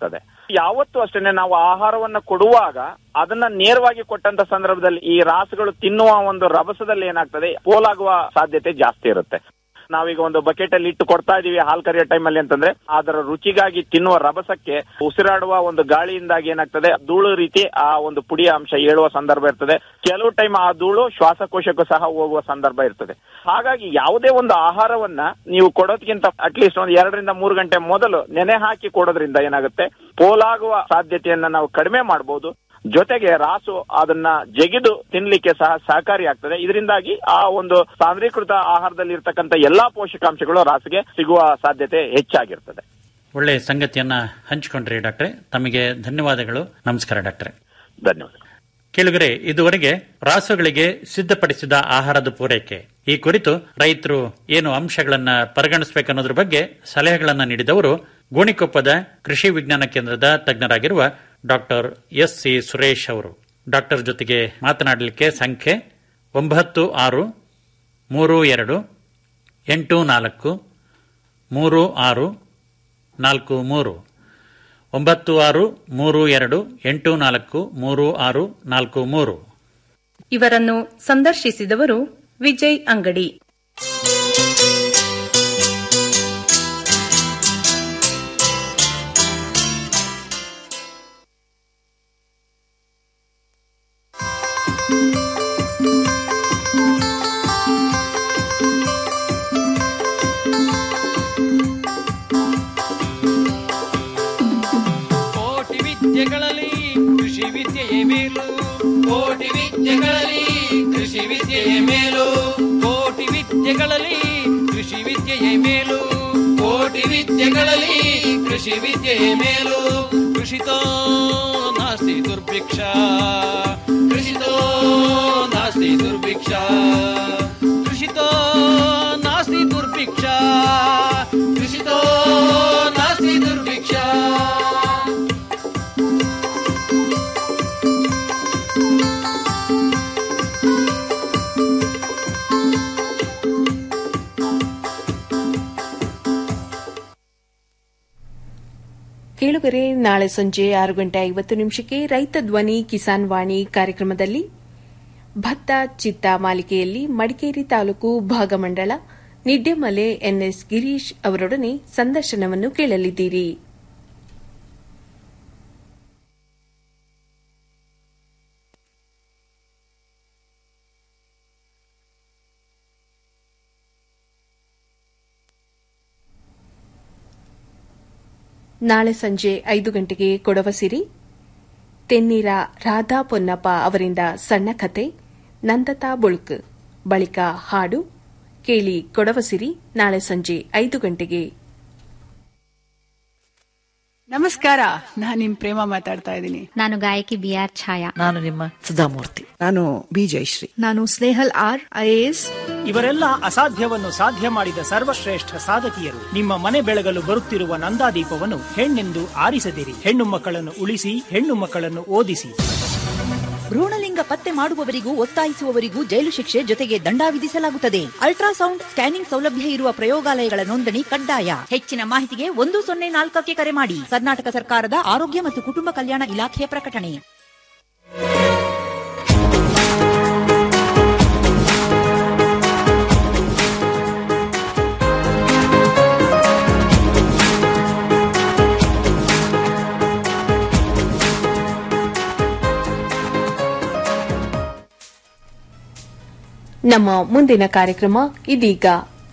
ಯಾವತ್ತೂ ಅಷ್ಟೇನೆ ನಾವು ಆಹಾರವನ್ನ ಕೊಡುವಾಗ ಅದನ್ನ ನೇರವಾಗಿ ಕೊಟ್ಟಂತ ಸಂದರ್ಭದಲ್ಲಿ ಈ ರಾಸುಗಳು ತಿನ್ನುವ ಒಂದು ರಭಸದಲ್ಲಿ ಏನಾಗ್ತದೆ ಪೋಲಾಗುವ ಸಾಧ್ಯತೆ ಜಾಸ್ತಿ ಇರುತ್ತೆ ನಾವೀಗ ಒಂದು ಬಕೆಟ್ ಅಲ್ಲಿ ಇಟ್ಟು ಕೊಡ್ತಾ ಇದೀವಿ ಹಾಲ್ ಕರಿಯೋ ಟೈಮ್ ಅಲ್ಲಿ ಅಂತಂದ್ರೆ ಅದರ ರುಚಿಗಾಗಿ ತಿನ್ನುವ ರಭಸಕ್ಕೆ ಉಸಿರಾಡುವ ಒಂದು ಗಾಳಿಯಿಂದಾಗಿ ಏನಾಗ್ತದೆ ಧೂಳು ರೀತಿ ಆ ಒಂದು ಪುಡಿಯ ಅಂಶ ಏಳುವ ಸಂದರ್ಭ ಇರ್ತದೆ ಕೆಲವು ಟೈಮ್ ಆ ಧೂಳು ಶ್ವಾಸಕೋಶಕ್ಕೂ ಸಹ ಹೋಗುವ ಸಂದರ್ಭ ಇರ್ತದೆ ಹಾಗಾಗಿ ಯಾವುದೇ ಒಂದು ಆಹಾರವನ್ನ ನೀವು ಕೊಡೋದಕ್ಕಿಂತ ಅಟ್ಲೀಸ್ಟ್ ಒಂದು ಎರಡರಿಂದ ಮೂರು ಗಂಟೆ ಮೊದಲು ನೆನೆ ಹಾಕಿ ಕೊಡೋದ್ರಿಂದ ಏನಾಗುತ್ತೆ ಪೋಲಾಗುವ ಸಾಧ್ಯತೆಯನ್ನ ನಾವು ಕಡಿಮೆ ಮಾಡಬಹುದು ಜೊತೆಗೆ ರಾಸು ಅದನ್ನ ಜಗಿದು ತಿನ್ಲಿಕ್ಕೆ ಸಹ ಸಹಕಾರಿಯಾಗ್ತದೆ ಇದರಿಂದಾಗಿ ಆ ಒಂದು ಸಾಂದ್ರೀಕೃತ ಆಹಾರದಲ್ಲಿ ಇರ್ತಕ್ಕಂಥ ಎಲ್ಲಾ ಪೋಷಕಾಂಶಗಳು ರಾಸಿಗೆ ಸಿಗುವ ಸಾಧ್ಯತೆ ಹೆಚ್ಚಾಗಿರ್ತದೆ ಒಳ್ಳೆಯ ಸಂಗತಿಯನ್ನ ಹಂಚಿಕೊಂಡ್ರಿ ಡಾಕ್ಟ್ರೆ ತಮಗೆ ಧನ್ಯವಾದಗಳು ನಮಸ್ಕಾರ ಡಾಕ್ಟ್ರೆ ಧನ್ಯವಾದ ಕೇಳುಗರೆ ಇದುವರೆಗೆ ರಾಸುಗಳಿಗೆ ಸಿದ್ಧಪಡಿಸಿದ ಆಹಾರದ ಪೂರೈಕೆ ಈ ಕುರಿತು ರೈತರು ಏನು ಅಂಶಗಳನ್ನ ಪರಿಗಣಿಸಬೇಕನ್ನೋದ್ರ ಬಗ್ಗೆ ಸಲಹೆಗಳನ್ನ ನೀಡಿದವರು ಗೋಣಿಕೊಪ್ಪದ ಕೃಷಿ ವಿಜ್ಞಾನ ಕೇಂದ್ರದ ತಜ್ಞರಾಗಿರುವ ಡಾಕ್ಟರ್ ಎಸ್ ಸಿ ಸುರೇಶ್ ಅವರು ಡಾಕ್ಟರ್ ಜೊತೆಗೆ ಮಾತನಾಡಲಿಕ್ಕೆ ಸಂಖ್ಯೆ ಒಂಬತ್ತು ಆರು ಮೂರು ಎರಡು ಎಂಟು ನಾಲ್ಕು ಮೂರು ಆರು ನಾಲ್ಕು ಮೂರು ಒಂಬತ್ತು ಆರು ಮೂರು ಎರಡು ಎಂಟು ನಾಲ್ಕು ಮೂರು ಆರು ನಾಲ್ಕು ಮೂರು ಇವರನ್ನು ಸಂದರ್ಶಿಸಿದವರು ವಿಜಯ್ ಅಂಗಡಿ ಕೋಟಿ ವಿದ್ಯೆಗಳಲ್ಲಿ ಕೃಷಿ ವಿದ್ಯೆಯೇ ಮೇಲು ಕೋಟಿ ವಿದ್ಯೆಗಳಲ್ಲಿ ಕೃಷಿ ವಿದ್ಯೆಯೇ ಮೇಲು ಕೋಟಿ ವಿದ್ಯೆಗಳಲ್ಲಿ ಕೃಷಿ ವಿದ್ಯೆಯೇ ಮೇಲು ಕೋಟಿ ವಿದ್ಯೆಗಳಲ್ಲಿ ಕೃಷಿ ವಿದ್ಯೆಯೇ ಮೇಲು ಕೃಷಿತೋ ನಾಸ್ತಿ ದುರ್ಭಿಕ್ಷ ಕೃಷಿತೋ ನಾಸ್ತಿ ದುರ್ಭಿಕ್ಷ ಕೃಷಿತೋ ನಾಸ್ತಿ ದುರ್ಭಿಕ್ಷ ಕೃಷಿತೋ ನಾಸ್ತಿ ದುರ್ಭಿಕ್ಷ ಕೇಳುಗರೆ ನಾಳೆ ಸಂಜೆ ಆರು ಗಂಟೆ ಐವತ್ತು ನಿಮಿಷಕ್ಕೆ ರೈತ ಧ್ವನಿ ಕಿಸಾನ್ ವಾಣಿ ಕಾರ್ಯಕ್ರಮದಲ್ಲಿ ಭತ್ತ ಚಿತ್ತ ಮಾಲಿಕೆಯಲ್ಲಿ ಮಡಿಕೇರಿ ತಾಲೂಕು ಭಾಗಮಂಡಲ ನಿಡ್ಡೆಮಲೆ ಎನ್ಎಸ್ ಗಿರೀಶ್ ಅವರೊಡನೆ ಸಂದರ್ಶನವನ್ನು ಕೇಳಲಿದ್ದೀರಿ ನಾಳೆ ಸಂಜೆ ಐದು ಗಂಟೆಗೆ ಕೊಡವಸಿರಿ ತೆನ್ನೀರ ರಾಧಾ ಪೊನ್ನಪ್ಪ ಅವರಿಂದ ಸಣ್ಣ ಕತೆ ನಂದತಾ ಬುಳ್ಕ್ ಬಳಿಕ ಹಾಡು ಕೇಳಿ ಕೊಡವಸಿರಿ ನಾಳೆ ಸಂಜೆ ಐದು ಗಂಟೆಗೆ ನಮಸ್ಕಾರ ನಾನ್ ನಿಮ್ ಪ್ರೇಮ ಮಾತಾಡ್ತಾ ಇದ್ದೀನಿ ನಾನು ಗಾಯಕಿ ಬಿ ಆರ್ ಛಾಯಾ ನಾನು ನಿಮ್ಮ ಸುಧಾಮೂರ್ತಿ ನಾನು ಬಿ ಜಯಶ್ರೀ ನಾನು ಸ್ನೇಹಲ್ ಆರ್ ಐಎಎಸ್ ಇವರೆಲ್ಲ ಅಸಾಧ್ಯವನ್ನು ಸಾಧ್ಯ ಮಾಡಿದ ಸರ್ವಶ್ರೇಷ್ಠ ಸಾಧಕಿಯರು ನಿಮ್ಮ ಮನೆ ಬೆಳಗಲು ಬರುತ್ತಿರುವ ನಂದಾದೀಪವನ್ನು ಹೆಣ್ಣೆಂದು ಆರಿಸದಿರಿ ಹೆಣ್ಣು ಮಕ್ಕಳನ್ನು ಉಳಿಸಿ ಹೆಣ್ಣು ಮಕ್ಕಳನ್ನು ಓದಿಸಿ ಭ್ರೂಣಲಿಂಗ ಪತ್ತೆ ಮಾಡುವವರಿಗೂ ಒತ್ತಾಯಿಸುವವರಿಗೂ ಜೈಲು ಶಿಕ್ಷೆ ಜೊತೆಗೆ ದಂಡ ವಿಧಿಸಲಾಗುತ್ತದೆ ಅಲ್ಟ್ರಾಸೌಂಡ್ ಸ್ಕ್ಯಾನಿಂಗ್ ಸೌಲಭ್ಯ ಇರುವ ಪ್ರಯೋಗಾಲಯಗಳ ನೋಂದಣಿ ಕಡ್ಡಾಯ ಹೆಚ್ಚಿನ ಮಾಹಿತಿಗೆ ಒಂದು ಸೊನ್ನೆ ನಾಲ್ಕಕ್ಕೆ ಕರೆ ಮಾಡಿ ಕರ್ನಾಟಕ ಸರ್ಕಾರದ ಆರೋಗ್ಯ ಮತ್ತು ಕುಟುಂಬ ಕಲ್ಯಾಣ ಇಲಾಖೆಯ ಪ್ರಕಟಣೆ ನಮ್ಮ ಮುಂದಿನ ಕಾರ್ಯಕ್ರಮ ಇದೀಗ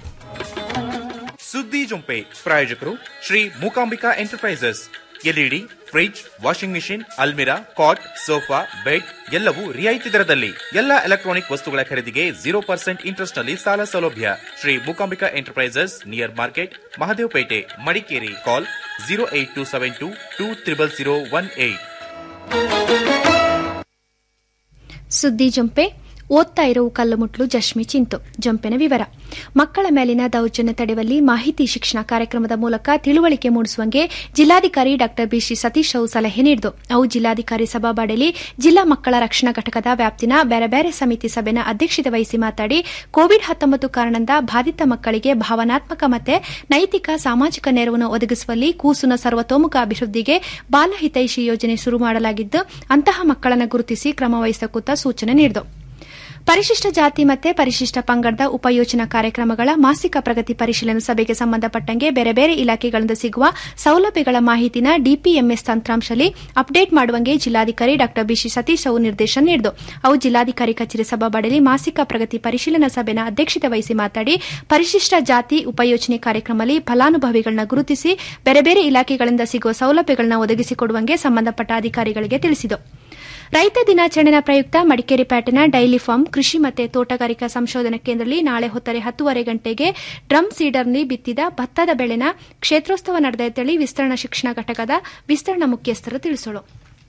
ಸುದ್ದಿ ಜೊಂಪೆ ಪ್ರಾಯೋಜಕರು Shri Mookambika enterprises LED fridge washing machine ಅಲ್ಮಿರಾ ಕಾಟ್ ಸೋಫಾ ಬೆಡ್ ಎಲ್ಲವೂ ರಿಯಾಯಿತಿ ದರದಲ್ಲಿ ಎಲ್ಲ ಎಲೆಕ್ಟ್ರಾನಿಕ್ ವಸ್ತುಗಳ ಖರೀದಿಗೆ ಜೀರೋ ಪರ್ಸೆಂಟ್ ಇಂಟ್ರೆಸ್ಟ್ ನಲ್ಲಿ ಸಾಲ ಸೌಲಭ್ಯ Shri Mookambika enterprises near market Mahadevapete Madikeri call zero eight two seven two two triple zero one eight ಸುದ್ದಿ ಜಂಪೆ ಓದ್ತಾ ಇರೋ ಕಲ್ಲುಮುಟ್ಲು ಜಶ್ಮಿ ಚಿಂತು ಜಂಪಿನ ವಿವರ ಮಕ್ಕಳ ಮೇಲಿನ ದೌರ್ಜನ್ಯ ತಡೆಯುವಲ್ಲಿ ಮಾಹಿತಿ ಶಿಕ್ಷಣ ಕಾರ್ಯಕ್ರಮದ ಮೂಲಕ ತಿಳುವಳಿಕೆ ಮೂಡಿಸುವಂಗೆ ಜಿಲ್ಲಾಧಿಕಾರಿ ಡಾ ಬಿಸಿ ಸತೀಶ್ ಅವು ಸಲಹೆ ನೀಡಿತು ಅವು ಜಿಲ್ಲಾಧಿಕಾರಿ ಸಭಾಬಾಡಲಿ ಜಿಲ್ಲಾ ಮಕ್ಕಳ ರಕ್ಷಣಾ ಘಟಕದ ವ್ಯಾಪ್ತಿನ ಬೇರೆ ಬೇರೆ ಸಮಿತಿ ಸಭೆನ ಅಧ್ಯಕ್ಷತೆ ವಹಿಸಿ ಮಾತಾಡಿ ಕೋವಿಡ್ ಹತ್ತೊಂಬತ್ತು ಕಾರಣದಿಂದ ಬಾಧಿತ ಮಕ್ಕಳಿಗೆ ಭಾವನಾತ್ಮಕ ಮತ್ತೆ ನೈತಿಕ ಸಾಮಾಜಿಕ ನೆರವನ್ನು ಒದಗಿಸುವಲ್ಲಿ ಕೂಸುನ ಸರ್ವತೋಮುಖ ಅಭಿವೃದ್ಧಿಗೆ ಬಾಲಹಿತೈಷಿ ಯೋಜನೆ ಶುರು ಮಾಡಲಾಗಿದ್ದು ಅಂತಹ ಮಕ್ಕಳನ್ನು ಗುರುತಿಸಿ ಕ್ರಮ ವಹಿಸಕೂತ ಸೂಚನೆ ನೀಡಿತು ಪರಿಶಿಷ್ಟ ಜಾತಿ ಮತ್ತೆ ಪರಿಶಿಷ್ಟ ಪಂಗಡದ ಉಪಯೋಜನಾ ಕಾರ್ಯಕ್ರಮಗಳ ಮಾಸಿಕ ಪ್ರಗತಿ ಪರಿಶೀಲನೆ ಸಭೆಗೆ ಸಂಬಂಧಪಟ್ಟಂಗೆ ಬೇರೆ ಬೇರೆ ಇಲಾಖೆಗಳಿಂದ ಸಿಗುವ ಸೌಲಭ್ಯಗಳ ಮಾಹಿತಿನ ಡಿಪಿಎಂಎಸ್ ತಂತ್ರಾಂಶದಲ್ಲಿ ಅಪ್ಡೇಟ್ ಮಾಡುವಂಗೆ ಜಿಲ್ಲಾಧಿಕಾರಿ ಡಾ ಬಿಸಿ ಸತೀಶ್ ಅವು ನಿರ್ದೇಶನ ನೀಡಿತು ಅವು ಜಿಲ್ಲಾಧಿಕಾರಿ ಕಚೇರಿ ಸಭಾಬಡಲಿ ಮಾಸಿಕ ಪ್ರಗತಿ ಪರಿಶೀಲನಾ ಸಭೆನ ಅಧ್ಯಕ್ಷತೆ ವಹಿಸಿ ಮಾತಾಡಿ ಪರಿಶಿಷ್ಟ ಜಾತಿ ಉಪಯೋಜನೆ ಕಾರ್ಯಕ್ರಮದಲ್ಲಿ ಫಲಾನುಭವಿಗಳನ್ನ ಗುರುತಿಸಿ ಬೇರೆ ಬೇರೆ ಇಲಾಖೆಗಳಿಂದ ಸಿಗುವ ಸೌಲಭ್ಯಗಳನ್ನು ಒದಗಿಸಿಕೊಡುವಂಗೆ ಸಂಬಂಧಪಟ್ಟ ಅಧಿಕಾರಿಗಳಿಗೆ ತಿಳಿಸಿತು ರೈತ ದಿನಾಚರಣೆನ ಪ್ರಯುಕ್ತ ಮಡಿಕೇರಿ ಪ್ಯಾಟಿನ ಡೈಲಿ ಫಾರ್ಮ್ ಕೃಷಿ ಮತ್ತು ತೋಟಗಾರಿಕಾ ಸಂಶೋಧನಾ ಕೇಂದ್ರದಲ್ಲಿ ನಾಳೆ ಹೊತ್ತರೆ ಹತ್ತುವರೆ ಗಂಟೆಗೆ ಡ್ರಮ್ ಸೀಡರ್ನಲ್ಲಿ ಬಿತ್ತಿದ ಭತ್ತದ ಬೆಳೆನ ಕ್ಷೇತ್ರೋತ್ಸವ ನಡೆದ ವಿಸ್ತರಣಾ ಶಿಕ್ಷಣ ಘಟಕದ ವಿಸ್ತರಣಾ ಮುಖ್ಯಸ್ಥರು ತಿಳಿಸಲು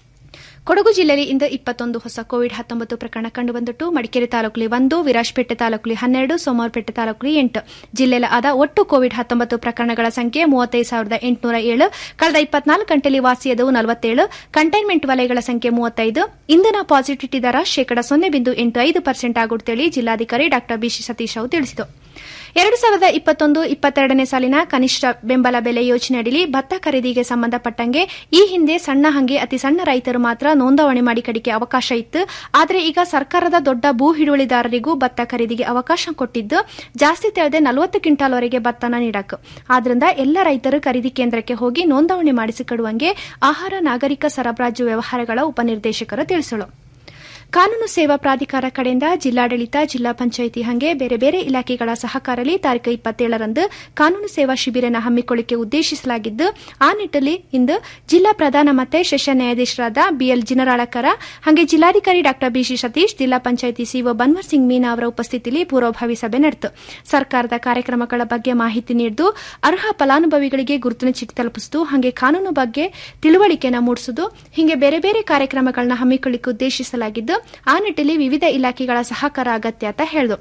ಕೊಡಗು ಜಿಲ್ಲೆಯಲ್ಲಿ ಇಂದು ಇಪ್ಪತ್ತೊಂದು ಹೊಸ ಕೋವಿಡ್ ಹತ್ತೊಂಬತ್ತು ಪ್ರಕರಣ ಕಂಡುಬಂದಿಟ್ಟು ಮಡಿಕೇರಿ ತಾಲೂಕಲ್ಲಿ ಒಂದು ವಿರಾಜಪೇಟೆ ತಾಲೂಕಲ್ಲಿ ಹನ್ನೆರಡು ಸೋಮವಾರಪೇಟೆ ತಾಲೂಕಲ್ಲಿ ಎಂಟು ಜಿಲ್ಲೆಯಲ್ಲಿ ಆದ ಒಟ್ಟು ಕೋವಿಡ್ ಹತ್ತೊಂಬತ್ತು ಪ್ರಕರಣಗಳ ಸಂಖ್ಯೆ ಮೂವತ್ತೈದು ಸಾವಿರದ ಎಂಟುನೂರ ಏಳು ಕಳೆದ ಇಪ್ಪತ್ನಾಲ್ಕು ಗಂಟೆಯಲ್ಲಿ ವಾಸಿಯಾದವು ನಲವತ್ತೇಳು ಕಂಟೈನ್ಮೆಂಟ್ ವಲಯಗಳ ಸಂಖ್ಯೆ ಮೂವತ್ತೈದು ಇಂದಿನ ಪಾಸಿಟಿವಿಟಿ ದರ ಶೇಕಡಾ ಸೊನ್ನೆ ಬಿಂದು ಎಂಟು ಐದು ಪರ್ಸೆಂಟ್ ಆಗುತ್ತೇಳಿ ಜಿಲ್ಲಾಧಿಕಾರಿ ಡಾ ಬಿಸಿ ಸತೀಶ್ ಅವರು ತಿಳಿಸಿದರು ಎರಡು ಸಾವಿರದ ಇಪ್ಪತ್ತೊಂದು ಇಪ್ಪತ್ತೆರಡನೇ ಸಾಲಿನ ಕನಿಷ್ಠ ಬೆಂಬಲ ಬೆಲೆ ಯೋಜನೆಯಡಿ ಭತ್ತ ಖರೀದಿಗೆ ಸಂಬಂಧಪಟ್ಟಂಗೆ ಈ ಹಿಂದೆ ಸಣ್ಣ ಹಂಗೆ ಅತಿ ಸಣ್ಣ ರೈತರು ಮಾತ್ರ ನೋಂದಾವಣಿ ಮಾಡಿ ಕಡಿಕೆ ಅವಕಾಶ ಇತ್ತು ಆದರೆ ಈಗ ಸರ್ಕಾರದ ದೊಡ್ಡ ಭೂ ಹಿಡುವಳಿದಾರರಿಗೂ ಭತ್ತ ಖರೀದಿಗೆ ಅವಕಾಶ ಕೊಟ್ಟಿದ್ದು ಜಾಸ್ತಿ ತೆಳೆದೆ ನಲವತ್ತು ಕ್ವಿಂಟಾಲ್ವರೆಗೆ ಭತ್ತನ ನೀಡಕ್ ಆದ್ರಿಂದ ಎಲ್ಲ ರೈತರು ಖರೀದಿ ಕೇಂದ್ರಕ್ಕೆ ಹೋಗಿ ನೋಂದಾವಣಿ ಮಾಡಿಸಿಕೊಡುವಂಗೆ ಆಹಾರ ನಾಗರಿಕ ಸರಬರಾಜು ವ್ಯವಹಾರಗಳ ಉಪನಿರ್ದೇಶಕರು ತಿಳಿಸಲು ಕಾನೂನು ಸೇವಾ ಪ್ರಾಧಿಕಾರ ಕಡೆಯಿಂದ ಜಿಲ್ಲಾಡಳಿತ ಜಿಲ್ಲಾ ಪಂಚಾಯಿತಿ ಹಂಗೆ ಬೇರೆ ಬೇರೆ ಇಲಾಖೆಗಳ ಸಹಕಾರದಲ್ಲಿ ತಾರೀಕು ಇಪ್ಪತ್ತೇಳರಂದು ಕಾನೂನು ಸೇವಾ ಶಿಬಿರನ ಹಮ್ಮಿಕೊಳ್ಳಕ್ಕೆ ಉದ್ದೇಶಿಸಲಾಗಿದ್ದು ಆ ನಿಟ್ಟಲ್ಲಿ ಇಂದು ಜಿಲ್ಲಾ ಪ್ರಧಾನ ಮತ್ತೆ ಸೆಷನ್ ನ್ಯಾಯಾಧೀಶರಾದ ಬಿಎಲ್ ಜಿನರಾಳಕರ ಹಾಗೆ ಜಿಲ್ಲಾಧಿಕಾರಿ ಡಾ ಬಿಸಿ ಸತೀಶ್ ಜಿಲ್ಲಾ ಪಂಚಾಯಿತಿ ಸಿಒ ಬನ್ವರ್ ಸಿಂಗ್ ಮೀನಾ ಅವರ ಉಪಸ್ಥಿತಿಯಲ್ಲಿ ಪೂರ್ವಭಾವಿ ಸಭೆ ನಡೆಯಿತು ಸರ್ಕಾರದ ಕಾರ್ಯಕ್ರಮಗಳ ಬಗ್ಗೆ ಮಾಹಿತಿ ನೀಡಿದ್ದು ಅರ್ಹ ಫಲಾನುಭವಿಗಳಿಗೆ ಗುರುತಿನ ಚೀಟಿ ತಲುಪಿಸುವುದು ಹಾಗೆ ಕಾನೂನು ಬಗ್ಗೆ ತಿಳುವಳಿಕೆಯನ್ನು ಮೂಡಿಸುವುದು ಹೀಗೆ ಬೇರೆ ಬೇರೆ ಕಾರ್ಯಕ್ರಮಗಳನ್ನ ಹಮ್ಮಿಕೊಳ್ಳಿಕ್ಕೆ ಉದ್ದೇಶಿಸಲಾಗಿದ್ದು ಆ ನಿಟ್ಟಲ್ಲಿ ವಿವಿಧ ಇಲಾಖೆಗಳ ಸಹಕಾರ ಅಗತ್ಯ ಅಂತ ಹೇಳಿದರು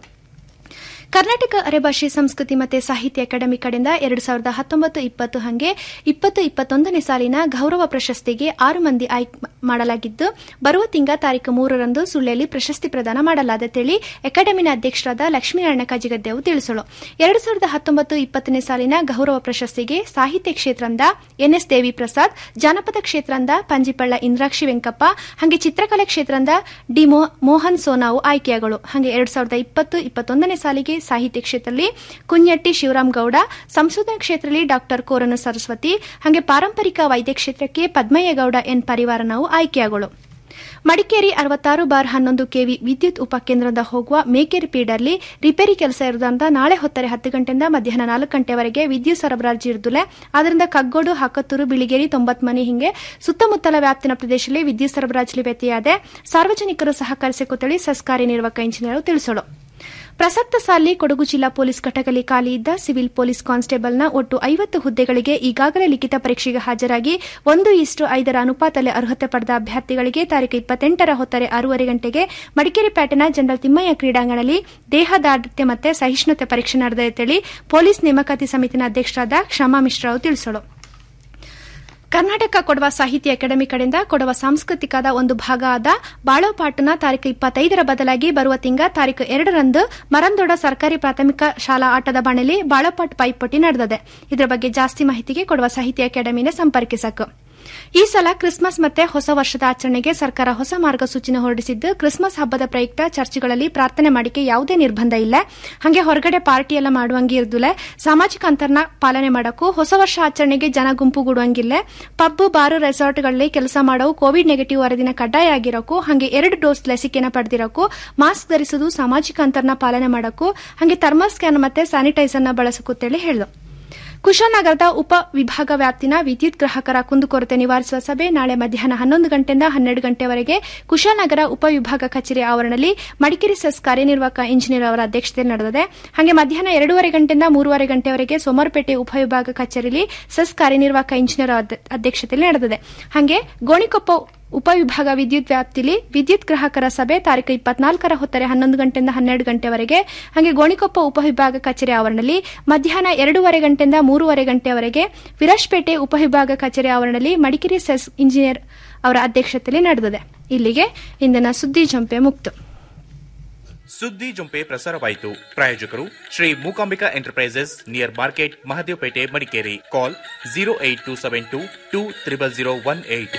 ಕರ್ನಾಟಕ ಅರೆಭಾಷೆ ಸಂಸ್ಕೃತಿ ಮತ್ತು ಸಾಹಿತ್ಯ ಅಕಾಡೆಮಿ ಕಡೆಯಿಂದ ಎರಡು ಸಾವಿರದ ಹತ್ತೊಂಬತ್ತು ಇಪ್ಪತ್ತು ಹಂಗೆ ಇಪ್ಪತ್ತು ಇಪ್ಪತ್ತೊಂದನೇ ಸಾಲಿನ ಗೌರವ ಪ್ರಶಸ್ತಿಗೆ ಆರು ಮಂದಿ ಆಯ್ಕೆ ಮಾಡಲಾಗಿದ್ದು ಬರುವ ತಿಂಗ ತಾರೀಕು ಮೂರರಂದು ಸುಳ್ಳ್ಯಲ್ಲಿ ಪ್ರಶಸ್ತಿ ಪ್ರದಾನ ಮಾಡಲಾದತೇಳಿ ಅಕಾಡೆಮಿನ ಅಧ್ಯಕ್ಷರಾದ ಲಕ್ಷ್ಮೀನಾರಾಯಣ ಕಾಜಿಗದ್ದೆ ಅವರು ತಿಳಿಸಲು ಎರಡು ಸಾವಿರದ ಹತ್ತೊಂಬತ್ತು ಇಪ್ಪತ್ತನೇ ಸಾಲಿನ ಗೌರವ ಪ್ರಶಸ್ತಿಗೆ ಸಾಹಿತ್ಯ ಕ್ಷೇತ್ರದಿಂದ ಎನ್ಎಸ್ ದೇವಿ ಪ್ರಸಾದ್ ಜಾನಪದ ಕ್ಷೇತ್ರದಿಂದ ಪಂಜಿಪಳ್ಳ ಇಂದ್ರಾಕ್ಷಿ ವೆಂಕಪ್ಪ ಹಾಗೆ ಚಿತ್ರಕಲೆ ಕ್ಷೇತ್ರದಿಂದ ಡಿ ಮೋಹನ್ ಸೋನಾವು ಆಯ್ಕೆಯಾಗಳು ಹಾಗೆ ಎರಡು ಸಾವಿರದ ಇಪ್ಪತ್ತು ಇಪ್ಪತ್ತೊಂದನೇ ಸಾಲಿಗೆ ಸಾಹಿತ್ಯ ಕ್ಷೇತ್ರದಲ್ಲಿ ಕುഞ്ഞಟ್ಟಿ ಶಿವರಾಮ್ ಗೌಡ ಸಂಶೋಧನಾ ಕ್ಷೇತ್ರದಲ್ಲಿ ಡಾಕ್ಟರ್ ಕೋರನು ಸರಸ್ವತಿ ಹಾಗೆ ಪಾರಂಪರಿಕ ವೈದ್ಯ ಕ್ಷೇತ್ರಕ್ಕೆ ಪದ್ಮಯ್ಯಗೌಡ ಎನ್ ಪರಿವಾರ ನಾವು ಆಯ್ಕೆಯಾಗಳು ಮಡಿಕೇರಿ ಅರವತ್ತಾರು ಬಾರ್ ಹನ್ನೊಂದು ಕೆವಿ ವಿದ್ಯುತ್ ಉಪಕೇಂದ್ರದಿಂದ ಹೋಗುವ ಮೇಕೇರಿ ಪೀಡರ್ಲಿ ರಿಪೇರಿ ಕೆಲಸ ಇರುವುದರಿಂದ ನಾಳೆ ಹೊತ್ತರೆ ಹತ್ತು ಗಂಟೆಯಿಂದ ಮಧ್ಯಾಹ್ನ ನಾಲ್ಕು ಗಂಟೆವರೆಗೆ ವಿದ್ಯುತ್ ಸರಬರಾಜು ಇರುದಿಲ್ಲ ಆದ್ದರಿಂದ ಕಗ್ಗೋಡು ಹಾಕತ್ತೂರು ಬಿಳಿಗೇರಿ ತೊಂಬತ್ತು ಮನೆ ಹಿಂಗೆ ಸುತ್ತಮುತ್ತಲ ವ್ಯಾಪ್ತಿನ ಪ್ರದೇಶದಲ್ಲಿ ವಿದ್ಯುತ್ ಸರಬರಾಜು ವ್ಯತ್ಯಯಾದೆ ಸಾರ್ವಜನಿಕರು ಸಹಕರಿಸಿಕೊತ್ತಳಿ ಸಸ್ ಕಾರ್ಯನಿರ್ವಾಹಕ ಇಂಜಿನಿಯರ್ ತಿಳಿಸಲು ಪ್ರಸಕ್ತ ಸಾಲಿ ಕೊಡಗು ಜಿಲ್ಲಾ ಪೊಲೀಸ್ ಘಟಕದಲ್ಲಿ ಖಾಲಿ ಇದ್ದ ಸಿವಿಲ್ ಪೊಲೀಸ್ ಕಾನ್ಸ್ಟೇಬಲ್ನ ಒಟ್ಟು ಐವತ್ತು ಹುದ್ದೆಗಳಿಗೆ ಈಗಾಗಲೇ ಲಿಖಿತ ಪರೀಕ್ಷೆಗೆ ಹಾಜರಾಗಿ ಒಂದು ಇಷ್ಟು ಐದರ ಅನುಪಾತದಲ್ಲಿ ಅರ್ಹತೆ ಪಡೆದ ಅಭ್ಯರ್ಥಿಗಳಿಗೆ ತಾರೀಕು ಇಪ್ಪತ್ತೆಂಟರ ಹೊತ್ತರೆ ಆರೂವರೆ ಗಂಟೆಗೆ ಮಡಿಕೇರಿ ಪ್ಯಾಟಿನ ಜನರಲ್ ತಿಮ್ಮಯ್ಯ ಕ್ರೀಡಾಂಗಣದಲ್ಲಿ ದೇಹದಾಢ್ಯತೆ ಮತ್ತು ಸಹಿಷ್ಣುತೆ ಪರೀಕ್ಷೆ ನಡೆದಿದೆ ಪೊಲೀಸ್ ನೇಮಕಾತಿ ಸಮಿತಿನ ಅಧ್ಯಕ್ಷರಾದ ಕ್ಷಮಾ ಮಿಶ್ರಾ ತಿಳಿಸಲು ಕರ್ನಾಟಕ ಕೊಡವ ಸಾಹಿತ್ಯ ಅಕಾಡೆಮಿ ಕಡೆಯಿಂದ ಕೊಡವ ಸಾಂಸ್ಕೃತಿಕದ ಒಂದು ಭಾಗ ಆದ ಬಾಳೋಪಾಟನ ತಾರೀಕು ಇಪ್ಪತ್ತೈದರ ಬದಲಾಗಿ ಬರುವ ತಿಂಗ ತಾರೀಕು ಎರಡರಂದು ಮರಂದೊಡ ಸರ್ಕಾರಿ ಪ್ರಾಥಮಿಕ ಶಾಲಾ ಆಟದ ಬಾಣಲಿ ಬಾಳೋಪಾಟ್ ಪೈಪೋಟಿ ನಡೆದಿದೆ ಇದರ ಬಗ್ಗೆ ಜಾಸ್ತಿ ಮಾಹಿತಿಗೆ ಕೊಡವ ಸಾಹಿತ್ಯ ಅಕಾಡೆಮಿನ ಸಂಪರ್ಕಿಸಕು ಈ ಸಲ ಕ್ರಿಸ್ಮಸ್ ಮತ್ತೆ ಹೊಸ ವರ್ಷದ ಆಚರಣೆಗೆ ಸರ್ಕಾರ ಹೊಸ ಮಾರ್ಗಸೂಚಿನ ಹೊರಡಿಸಿದ್ದು ಕ್ರಿಸ್ಮಸ್ ಹಬ್ಬದ ಪ್ರಯುಕ್ತ ಚರ್ಚ್ಗಳಲ್ಲಿ ಪ್ರಾರ್ಥನೆ ಮಾಡಿಕೆ ಯಾವುದೇ ನಿರ್ಬಂಧ ಇಲ್ಲ ಹಾಗೆ ಹೊರಗಡೆ ಪಾರ್ಟಿ ಎಲ್ಲ ಮಾಡುವಂಗೆ ಇರುದಿಲ್ಲ ಸಾಮಾಜಿಕ ಅಂತರನ ಪಾಲನೆ ಮಾಡಕ್ಕೂ ಹೊಸ ವರ್ಷ ಆಚರಣೆಗೆ ಜನ ಗುಂಪುಗೂಡುವಂಗಿಲ್ಲ ಪಬ್ ಬಾರು ರೆಸಾರ್ಟ್ಗಳಲ್ಲಿ ಕೆಲಸ ಮಾಡವು ಕೋವಿಡ್ ನೆಗೆಟಿವ್ ವರದಿನ ಕಡ್ಡಾಯ ಆಗಿರೋಕು ಹಾಗೆ ಎರಡು ಡೋಸ್ ಲಸಿಕೆನ ಪಡೆದಿರೋಕು ಮಾಸ್ಕ್ ಧರಿಸುವುದು ಸಾಮಾಜಿಕ ಅಂತರನ ಪಾಲನೆ ಮಾಡಕ್ಕೂ ಹಾಗೆ ಥರ್ಮಲ್ ಸ್ಕ್ಯಾನ್ ಮತ್ತೆ ಸ್ಯಾನಿಟೈಸರ್ನ ಬಳಸಕ್ಕೂತೇಳಿ ಹೇಳಿದರು ಕುಶಾನಗರದ ಉಪ ವಿಭಾಗ ವ್ಯಾಪ್ತಿನ ವಿದ್ಯುತ್ ಗ್ರಾಹಕರ ಕುಂದುಕೊರತೆ ನಿವಾರಿಸುವ ಸಭೆ ನಾಳೆ ಮಧ್ಯಾಹ್ನ ಹನ್ನೊಂದು ಗಂಟೆಯಿಂದ ಹನ್ನೆರಡು ಗಂಟೆವರೆಗೆ ಕುಶಾನಗರ ಉಪವಿಭಾಗ ಕಚೇರಿ ಆವರಣದಲ್ಲಿ ಮಡಿಕೇರಿ ಸೆಸ್ ಕಾರ್ಯನಿರ್ವಾಹಕ ಇಂಜಿನಿಯರ್ ಅವರ ಅಧ್ಯಕ್ಷತೆಯಲ್ಲಿ ನಡೆದಿದೆ ಹಾಗೆ ಮಧ್ಯಾಹ್ನ ಎರಡೂವರೆ ಗಂಟೆಯಿಂದ ಮೂರುವರೆ ಗಂಟೆವರೆಗೆ ಸೋಮವಾರಪೇಟೆ ಉಪವಿಭಾಗ ಕಚೇರಿಯಲ್ಲಿ ಸೆಸ್ ಕಾರ್ಯನಿರ್ವಾಹಕ ಇಂಜಿನಿಯರ್ ಅಧ್ಯಕ್ಷತೆಯಲ್ಲಿ ನಡೆದಿದೆ ಹಾಗೆ ಗೋಣಿಕೊಪ್ಪ ಉಪವಿಭಾಗ ವಿದ್ಯುತ್ ವ್ಯಾಪ್ತಿಲಿ ವಿದ್ಯುತ್ ಗ್ರಾಹಕರ ಸಭೆ ತಾರೀಕು ಇಪ್ಪತ್ನಾಲ್ಕರ ಹೊತ್ತರೆ ಹನ್ನೊಂದು ಗಂಟೆಯಿಂದ ಹನ್ನೆರಡು ಗಂಟೆವರೆಗೆ ಹಾಗೆ ಗೋಣಿಕೊಪ್ಪ ಉಪವಿಭಾಗ ಕಚೇರಿ ಆವರಣದಲ್ಲಿ ಮಧ್ಯಾಹ್ನ ಎರಡೂವರೆ ಗಂಟೆಯಿಂದ ಮೂರುವರೆ ಗಂಟೆವರೆಗೆ ವಿರಾಜ್ಪೇಟೆ ಉಪವಿಭಾಗ ಕಚೇರಿ ಆವರಣದಲ್ಲಿ ಮಡಿಕೇರಿ ಸೆಸ್ ಇಂಜಿನಿಯರ್ ಅವರ ಅಧ್ಯಕ್ಷತೆಯಲ್ಲಿ ನಡೆದಿದೆ ಇಲ್ಲಿಗೆ ಇಂದಿನ ಸುದ್ದಿ ಜಂಪೆ ಮುಕ್ತು ಸುದ್ದಿ ಜೊಂಪೆ ಪ್ರಸಾರವಾಯಿತು ಪ್ರಾಯೋಜಕರು Shri Mookambika enterprises near market Mahadevapete Madikeri call zero eight two seven two two triple zero one eight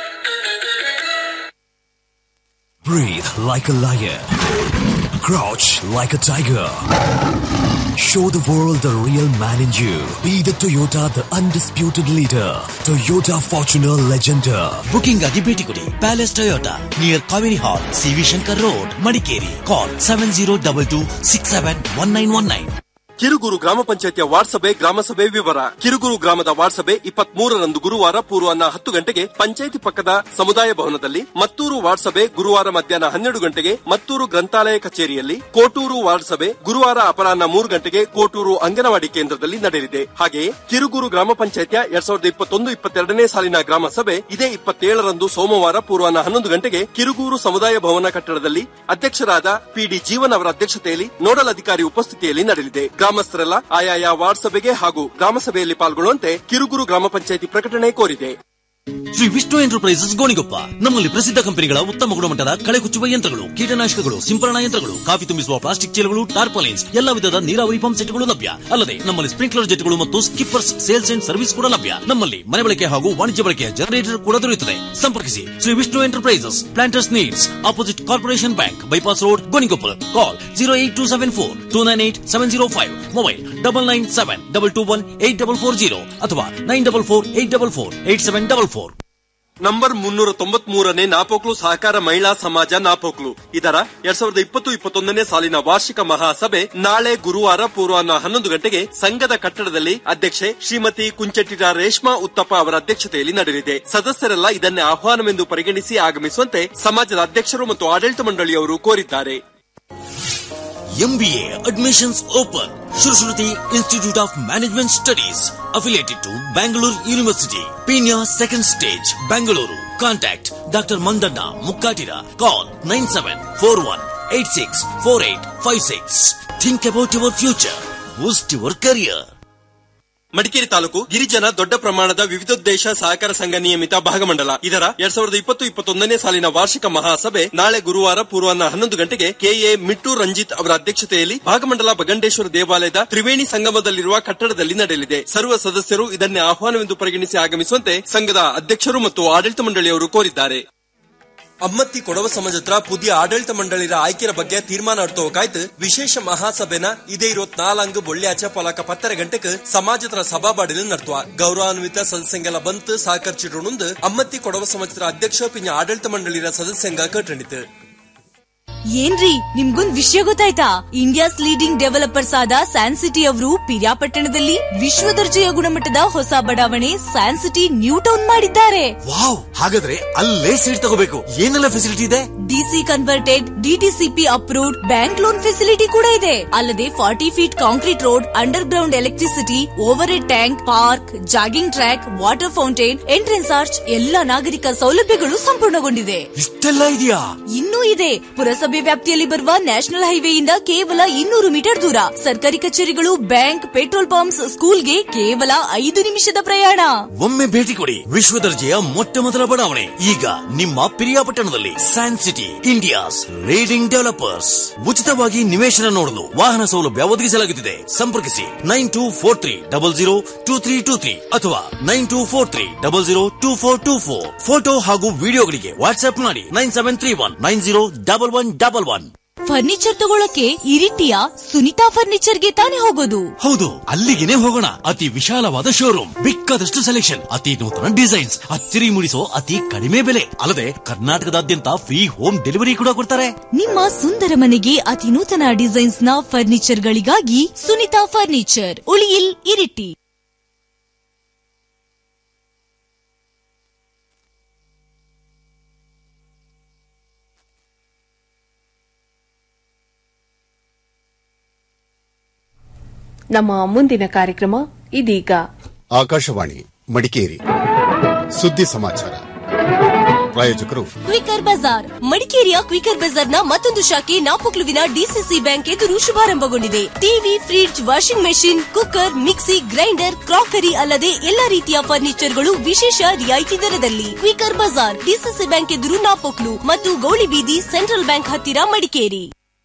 Breathe like a lion. Crouch like a tiger. Show the world the real man in you. Be the Toyota, the undisputed leader. Toyota Fortuner Legender. Booking ಆಗಿ ಭೇಟಿ ಕೊಡಿ palace Toyota near Kaveri hall CV Shankar road Madikeri call seven zero double two six seven one nine one nine Kirugur ಗ್ರಾಮ ಪಂಚಾಯತಿಯ ವಾರ್ಡ್ ಸಭೆ ಗ್ರಾಮ ಸಭೆ ವಿವರ ಕಿರುಗೂರು ಗ್ರಾಮದ ವಾರ್ಡ್ ಸಭೆ ಇಪ್ಪತ್ತ್ ಮೂರರಂದು ಗುರುವಾರ ಪೂರ್ವಾಹ್ನ ಹತ್ತು ಗಂಟೆಗೆ ಪಂಚಾಯತಿ ಪಕ್ಕದ ಸಮುದಾಯ ಭವನದಲ್ಲಿ ಮತ್ತೂರು ವಾರ್ಡ್ ಸಭೆ ಗುರುವಾರ ಮಧ್ಯಾಹ್ನ ಹನ್ನೆರಡು ಗಂಟೆಗೆ ಮತ್ತೂರು ಗ್ರಂಥಾಲಯ ಕಚೇರಿಯಲ್ಲಿ ಕೋಟೂರು ವಾರ್ಡ್ ಸಭೆ ಗುರುವಾರ ಅಪರಾಹ್ನ ಮೂರು ಗಂಟೆಗೆ ಕೋಟೂರು ಅಂಗನವಾಡಿ ಕೇಂದ್ರದಲ್ಲಿ ನಡೆಯಲಿದೆ ಹಾಗೆಯೇ ಕಿರುಗೂರು ಗ್ರಾಮ ಪಂಚಾಯತಿಯ ಎರಡ್ ಸಾವಿರದ ಇಪ್ಪತ್ತೊಂದು ಇಪ್ಪತ್ತೆರಡನೇ ಸಾಲಿನ ಗ್ರಾಮ ಸಭೆ ಇದೇ ಇಪ್ಪತ್ತೇಳರಂದು ಸೋಮವಾರ ಪೂರ್ವಾಹ್ನ ಹನ್ನೊಂದು ಗಂಟೆಗೆ ಕಿರುಗೂರು ಸಮುದಾಯ ಭವನ ಕಟ್ಟಡದಲ್ಲಿ ಅಧ್ಯಕ್ಷರಾದ ಪಿಡಿ ಜೀವನ್ ಅವರ ಅಧ್ಯಕ್ಷತೆಯಲ್ಲಿ ನೋಡಲ್ ಅಧಿಕಾರಿ ಉಪಸ್ಥಿತಿಯಲ್ಲಿ ನಡೆಯಲಿದೆ ಗ್ರಾಮಸ್ಥರೆಲ್ಲ ಆಯಾಯ ವಾರ್ಡ್ ಸಭೆಗೆ ಹಾಗೂ ಗ್ರಾಮ ಸಭೆಯಲ್ಲಿ ಪಾಲ್ಗೊಳ್ಳುವಂತೆ ಕಿರುಗೂರು ಗ್ರಾಮ ಪಂಚಾಯತಿ ಪ್ರಕಟಣೆ ಕೋರಿದೆ ಶ್ರೀ ವಿಷ್ಣು ಎಂಟರ್ಪ್ರೈಸಸ್ ಗೋಣಿಗೊಪ್ಪ ನಮ್ಮಲ್ಲಿ ಪ್ರಸಿದ್ಧ ಕಂಪನಿಗಳ ಉತ್ತಮ ಗುಣಮಟ್ಟದ ಕಳೆ ಕುಚ್ಚುವ ಯಂತ್ರಗಳು ಕೀಟನಾಶಕಗಳು ಸಿಂಪರಣಾ ಯಂತ್ರಗಳು ಕಾಫಿ ತುಂಬಿಸುವ ಪ್ಲಾಸ್ಟಿಕ್ ಚೀಲಗಳು ಟಾರ್ಪಾಲಿನ್ಸ್ ಎಲ್ಲ ವಿಧದ ನೀರಾವರಿ ಪಂಪ್ ಸೆಟ್ಗಳು ಲಭ್ಯ ಅಲ್ಲದೆ ನಮ್ಮಲ್ಲಿ ಸ್ಪ್ರಿಂಕ್ಲರ್ ಜೆಟ್ಗಳು ಮತ್ತು ಸ್ಕಿಪ್ಪರ್ಸ್ ಸೇಲ್ಸ್ ಅಂಡ್ ಸರ್ವಿಸ್ ಕೂಡ ಲಭ್ಯ ನಮ್ಮಲ್ಲಿ ಮನೆ ಬಳಕೆ ಹಾಗೂ ವಾಣಿಜ್ಯ ಬಳಕೆಯ ಜನರೇಟರ್ ಕೂಡ ದೊರೆಯುತ್ತದೆ ಸಂಪರ್ಕಿಸಿ Shri Vishnu enterprises planters needs opposite corporation bank bypass road Gonigoppal call zero eight two seven four two nine eight seven zero five mobile double nine seven double two one eight double four zero ಅಥವಾ nine double four eight double four eight seven double four number ಮುನ್ನೂರ ತೊಂಬತ್ ಮೂರನೇ ನಾಪೋಕ್ಲು ಸಹಕಾರ ಮಹಿಳಾ ಸಮಾಜ ನಾಪೋಕ್ಲು ಇದರ ಎರಡ್ ಸಾವಿರದ ಇಪ್ಪತ್ತು ಇಪ್ಪತ್ತೊಂದನೇ ಸಾಲಿನ ವಾರ್ಷಿಕ ಮಹಾಸಭೆ ನಾಳೆ ಗುರುವಾರ ಪೂರ್ವಾಹ್ನ ಹನ್ನೊಂದು ಗಂಟೆಗೆ ಸಂಘದ ಕಟ್ಟಡದಲ್ಲಿ ಅಧ್ಯಕ್ಷೆ ಶ್ರೀಮತಿ ಕುಂಚಟ್ಟಿರ ರೇಷ್ಮಾ ಉತ್ತಪ್ಪ ಅವರ ಅಧ್ಯಕ್ಷತೆಯಲ್ಲಿ ನಡೆಯಲಿದೆ ಸದಸ್ಯರೆಲ್ಲ ಇದನ್ನೇ ಆಹ್ವಾನವೆಂದು ಪರಿಗಣಿಸಿ ಆಗಮಿಸುವಂತೆ ಸಮಾಜದ ಅಧ್ಯಕ್ಷರು ಮತ್ತು ಆಡಳಿತ ಮಂಡಳಿಯವರು ಕೋರಿದ್ದಾರೆ MBA admissions open. Shrushruti Institute of Management Studies affiliated to Bangalore University. Pina second stage, Bangalore. Contact Dr. Mandanna Mukkatira. Call 9741864856. Think about your future. Boost your career. Madikeri taluk ಗಿರಿಜನ ದೊಡ್ಡ ಪ್ರಮಾಣದ ವಿವಿಧೋದ್ದೇಶ ಸಹಕಾರ ಸಂಘ ನಿಯಮಿತ ಭಾಗಮಂಡಲ ಇದರ ಎರಡ್ ಸಾವಿರದ ಇಪ್ಪತ್ತು ಇಪ್ಪತ್ತೊಂದನೇ ಸಾಲಿನ ವಾರ್ಷಿಕ ಮಹಾಸಭೆ ನಾಳೆ ಗುರುವಾರ ಪೂರ್ವಾಹ್ನ ಹನ್ನೊಂದು ಗಂಟೆಗೆ ಕೆಎ ಮಿಟ್ಟು ರಂಜಿತ್ ಅವರ ಅಧ್ಯಕ್ಷತೆಯಲ್ಲಿ ಭಾಗಮಂಡಲ ಬಗಂಡೇಶ್ವರ ದೇವಾಲಯದ ತ್ರಿವೇಣಿ ಸಂಗಮದಲ್ಲಿರುವ ಕಟ್ಟಡದಲ್ಲಿ ನಡೆಯಲಿದೆ ಸರ್ವ ಸದಸ್ಯರು ಇದನ್ನೇ ಆಹ್ವಾನವೆಂದು ಪರಿಗಣಿಸಿ ಆಗಮಿಸುವಂತೆ ಸಂಘದ ಅಧ್ಯಕ್ಷರು ಮತ್ತು ಆಡಳಿತ ಮಂಡಳಿಯವರು ಕೋರಿದ್ದಾರೆ ಅಮ್ಮತ್ತಿ ಕೊಡವ ಸಮಾಜತ್ರ ಪುದಿಯ ಆಡಳಿತ ಮಂಡಳಿರ ಆಯ್ಕೆಯ ಬಗ್ಗೆ ತೀರ್ಮಾನ ಹೊಡ್ತೋಕಾಯ್ತು ವಿಶೇಷ ಮಹಾಸಭೆನ ಇದೇ ಇರುವತ್ನಾಲ್ಕು ಬೊಳ್ಳ್ಯಾಚ ಪೊಲಕ ಪತ್ತರ ಗಂಟೆಗೆ ಸಮಾಜತ್ರ ಸಭಾಬಾಡಿಲು ನಡ್ತುವ ಗೌರವಾನ್ವಿತ ಸದಸ್ಯಂಗೆಲ್ಲ ಬಂತು ಸಹಕರಿಸಿರುಣುಂದು ಅಮ್ಮತ್ತಿ ಕೊಡವ ಸಮಾಜತ್ರ ಅಧ್ಯಕ್ಷ ಪಿಂಜ ಆಡಳಿತ ಮಂಡಳಿರ ಸದಸ್ಯಂಗ ಕಟ್ಟಣಿತು ಏನ್ರಿ ನಿಮ್ಗೊಂದ್ ವಿಷಯ ಗೊತ್ತಾಯ್ತಾ ಇಂಡಿಯಾಸ್ ಲೀಡಿಂಗ್ ಡೆವಲಪರ್ಸ್ ಆದ ಸ್ಯಾನ್ ಸಿಟಿ ಅವರು ಪಿರಿಯಾಪಟ್ಟಣದಲ್ಲಿ ವಿಶ್ವ ದರ್ಜೆಯ ಗುಣಮಟ್ಟದ ಹೊಸ ಬಡಾವಣೆ ಸ್ಯಾನ್ ಸಿಟಿ ನ್ಯೂ ಟೌನ್ ಮಾಡಿದ್ದಾರೆ ವಾವ್ ಹಾಗಾದ್ರೆ ಅಲ್ಲೇ ಸೀಟ್ ತಗೋಬೇಕು ಏನೆಲ್ಲ ಫೆಸಿಲಿಟಿ ಇದೆ DC converted DTCP approved bank loan facility ಕೂಡ ಇದೆ ಅಲ್ಲದೆ forty feet concrete road underground electricity overhead tank park jogging track water fountain entrance arch ಎಲ್ಲ ನಾಗರಿಕ ಸೌಲಭ್ಯಗಳು ಸಂಪೂರ್ಣಗೊಂಡಿದೆ ಇಷ್ಟೆಲ್ಲ ಇದೆಯಾ ಇನ್ನೂ ಇದೆ ಪುರಸಭೆ ವ್ಯಾಪ್ತಿಯಲ್ಲಿ ಬರುವ ನ್ಯಾಷನಲ್ ಹೈವೇಯಿಂದ ಕೇವಲ ಇನ್ನೂರು ಮೀಟರ್ ದೂರ ಸರ್ಕಾರಿ ಕಚೇರಿಗಳು ಬ್ಯಾಂಕ್ ಪೆಟ್ರೋಲ್ ಪಂಪ್ಸ್ ಸ್ಕೂಲ್ಗೆ ಕೇವಲ ಐದು ನಿಮಿಷದ ಪ್ರಯಾಣ ಒಮ್ಮೆ ಭೇಟಿ ಕೊಡಿ ವಿಶ್ವ ದರ್ಜೆಯ ಮೊಟ್ಟ ಮೊದಲ ಬಡಾವಣೆ ಈಗ ನಿಮ್ಮ ಪಿರಿಯಾಪಟ್ಟಣದಲ್ಲಿ San City India's leading developers ಉಚಿತವಾಗಿ ನಿವೇಶನ ನೋಡಲು ವಾಹನ ಸೌಲಭ್ಯ ಒದಗಿಸಲಾಗುತ್ತಿದೆ ಸಂಪರ್ಕಿಸಿ nine two four three double zero two three two three ಅಥವಾ nine two four three double zero two four two four photo ಹಾಗೂ ವಿಡಿಯೋಗಳಿಗೆ ವಾಟ್ಸ್ಆಪ್ ಮಾಡಿ nine seven three one nine zero double one double one furniture ತಗೊಳಕ್ಕೆ ಇರಿಟಿಯ ಸುನಿತಾ ಫರ್ನಿಚರ್ಗೆ ತಾನೇ ಹೋಗೋದು ಹೌದು ಅಲ್ಲಿಗೆನೆ ಹೋಗೋಣ ಅತಿ ವಿಶಾಲವಾದ ಶೋರೂಮ್ ಬೇಕಾದಷ್ಟು ಸೆಲೆಕ್ಷನ್ ಅತಿ ನೂತನ ಡಿಸೈನ್ಸ್ ಅಚ್ಚರಿ ಮೂಡಿಸೋ ಅತಿ ಕಡಿಮೆ ಬೆಲೆ ಅಲ್ಲದೆ ಕರ್ನಾಟಕದಾದ್ಯಂತ ಫ್ರೀ ಹೋಮ್ ಡೆಲಿವರಿ ಕೂಡ ಕೊಡ್ತಾರೆ ನಿಮ್ಮ ಸುಂದರ ಮನೆಗೆ ಅತಿ ನೂತನ ಡಿಸೈನ್ಸ್ ನ ಫರ್ನಿಚರ್ ಗಳಿಗಾಗಿ ಸುನಿತಾ ಫರ್ನಿಚರ್ ಉಳಿಯಿಲ್ ಇರಿಟಿ ನಮ್ಮ ಮುಂದಿನ ಕಾರ್ಯಕ್ರಮ ಇದೀಗ ಆಕಾಶವಾಣಿ ಮಡಿಕೇರಿ ಸುದ್ದಿ ಸಮಾಚಾರ ಪ್ರಾಯೋಜಕರು ಕ್ವಿಕರ್ ಬಜಾರ್ ಮಡಿಕೇರಿಯ ಕ್ವಿಕರ್ ಬಜಾರ್ನ ಮತ್ತೊಂದು ಶಾಖೆ ನಾಪೊಕ್ಲುವಿನ ಡಿಸಿಸಿ ಬ್ಯಾಂಕ್ ಎದುರು ಶುಭಾರಂಭಗೊಂಡಿದೆ TV fridge washing machine cooker mixie grinder crockery ಅಲ್ಲದೆ ಎಲ್ಲಾ ರೀತಿಯ ಫರ್ನಿಚರ್ಗಳು ವಿಶೇಷ ರಿಯಾಯಿತಿ ದರದಲ್ಲಿ ಕ್ವಿಕರ್ ಬಜಾರ್ ಡಿಸಿಸಿ ಬ್ಯಾಂಕ್ ಎದುರು ನಾಪೊಕ್ಲು ಮತ್ತು ಗೌಳಿಬೀದಿ ಸೆಂಟ್ರಲ್ ಬ್ಯಾಂಕ್ ಹತ್ತಿರ ಮಡಿಕೇರಿ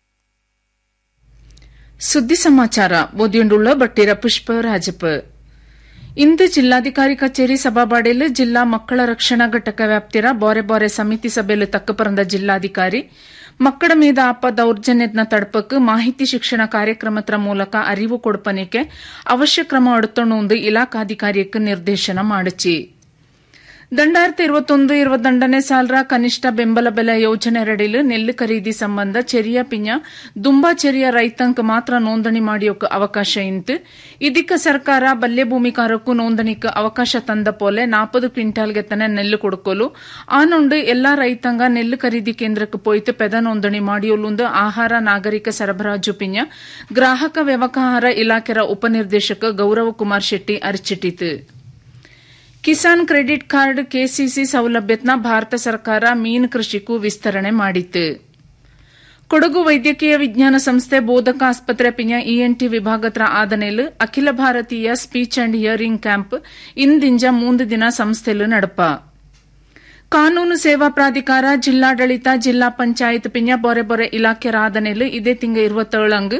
ಸುದ್ದಿ ಸಮಾಚಾರ ಓದಿಯುಂಡುಳ್ಳ ಬಟ್ಟಿರ ಪುಷ್ಪ ರಾಜಪ್ಪ ಇಂದು ಜಿಲ್ಲಾಧಿಕಾರಿ ಕಚೇರಿ ಸಭಾಬಾಡೆಲು ಜಿಲ್ಲಾ ಮಕ್ಕಳ ರಕ್ಷಣಾ ಘಟಕ ವ್ಯಾಪ್ತಿರ ಬಾರೆ ಬಾರೆ ಸಮಿತಿ ಸಭೆಲು ತಕ್ಕಪರಂದ ಜಿಲ್ಲಾಧಿಕಾರಿ ಮಕ್ಕಳ ಮೀದ ಆಪ ದೌರ್ಜನ್ಯದ ತಡಪಕ್ಕೆ ಮಾಹಿತಿ ಶಿಕ್ಷಣ ಕಾರ್ಯಕ್ರಮದ ಮೂಲಕ ಅರಿವು ಕೊಡ್ಪನಿಕೆ ಅವಶ್ಯ ಕ್ರಮ എടുത്തോണ്ട് ಇಲಾಖಾಧಿಕಾರಿಯಕ್ಕೆ ನಿರ್ದೇಶನ ಮಾಡಿಚಿ രണ്ടായിരത്തി ഇരുപത്തൊന്ന് ഇരുപത്തിരണ്ടನೇ ಸಾಲರ ಕನಿಷ್ಠ ಬೆಂಬಲ ಬೆಲೆ ಯೋಜನೆಯಡಿಲು ನೆಲ್ಲು ಖರೀದಿ ಸಂಬಂಧ ಚೆರಿಯ ಪಿಂಜ ದುಂಬಾ ಚೆರಿಯ ರೈತಂಕ್ ಮಾತ್ರ ನೋಂದಣಿ ಮಾಡಿಯೋಕ್ ಅವಕಾಶ ಇಂತು ಇದಕ್ಕೆ ಸರ್ಕಾರ ಬಲ್ಯ ಭೂಮಿಕಾರಕ್ಕೂ ನೋಂದಣಿಕ್ ಅವಕಾಶ ತಂದ ಪೋಲೆ ನಾಪದು ಕ್ವಿಂಟಾಲ್ಗೆ ತನೆ ನೆಲ್ಲು ಕೊಡ್ಕೋಲು ಆನೊಂಡು ಎಲ್ಲಾ ರೈತಾಂಗ ನೆಲ್ಲು ಖರೀದಿ ಕೇಂದ್ರಕ್ಕೆ ಪೋಯ್ತು ಪೆದ ನೋಂದಣಿ ಮಾಡಿಯೋಲುಂದು ಆಹಾರ ನಾಗರಿಕ ಸರಬರಾಜು ಪಿಂಜ ಗ್ರಾಹಕ ವ್ಯವಹಾರ ಇಲಾಖೆರ ಉಪನಿರ್ದೇಶಕ ಗೌರವ ಕುಮಾರ್ ಶೆಟ್ಟಿ ಅರಿಚಿಟ್ಟಿತು ಕಿಸಾನ್ ಕ್ರೆಡಿಟ್ ಕಾರ್ಡ್ ಕೆಸಿಸಿ ಸೌಲಭ್ಯತ್ನ ಭಾರತ ಸರ್ಕಾರ ಮೀನು ಕೃಷಿಗೂ ವಿಸ್ತರಣೆ ಮಾಡಿತು ಕೊಡಗು ವೈದ್ಯಕೀಯ ವಿಜ್ಞಾನ ಸಂಸ್ಥೆ ಬೋಧಕ ಆಸ್ಪತ್ರೆ ಪಿಂಜ ಇಎನ್ಟಿ ವಿಭಾಗತ್ರ ಆದನೆಲು ಅಖಿಲ ಭಾರತೀಯ ಸ್ಪೀಚ್ ಅಂಡ್ ಹಿಯರಿಂಗ್ ಕ್ಯಾಂಪ್ ಇಂದಿಂಜ ಮೂಂದು ದಿನ ಸಂಸ್ಥೆಲು ನಡಪ ಕಾನೂನು ಸೇವಾ ಪ್ರಾಧಿಕಾರ ಜಿಲ್ಲಾಡಳಿತ ಜಿಲ್ಲಾ ಪಂಚಾಯತ್ ಪಿಂಜ ಬೊರೆ ಬೊರೆ ಇಲಾಖೆ ಆದನೆಲು ಇದೇ ತಿಂಗ ಇರುವತ್ತೇಳಂಗ್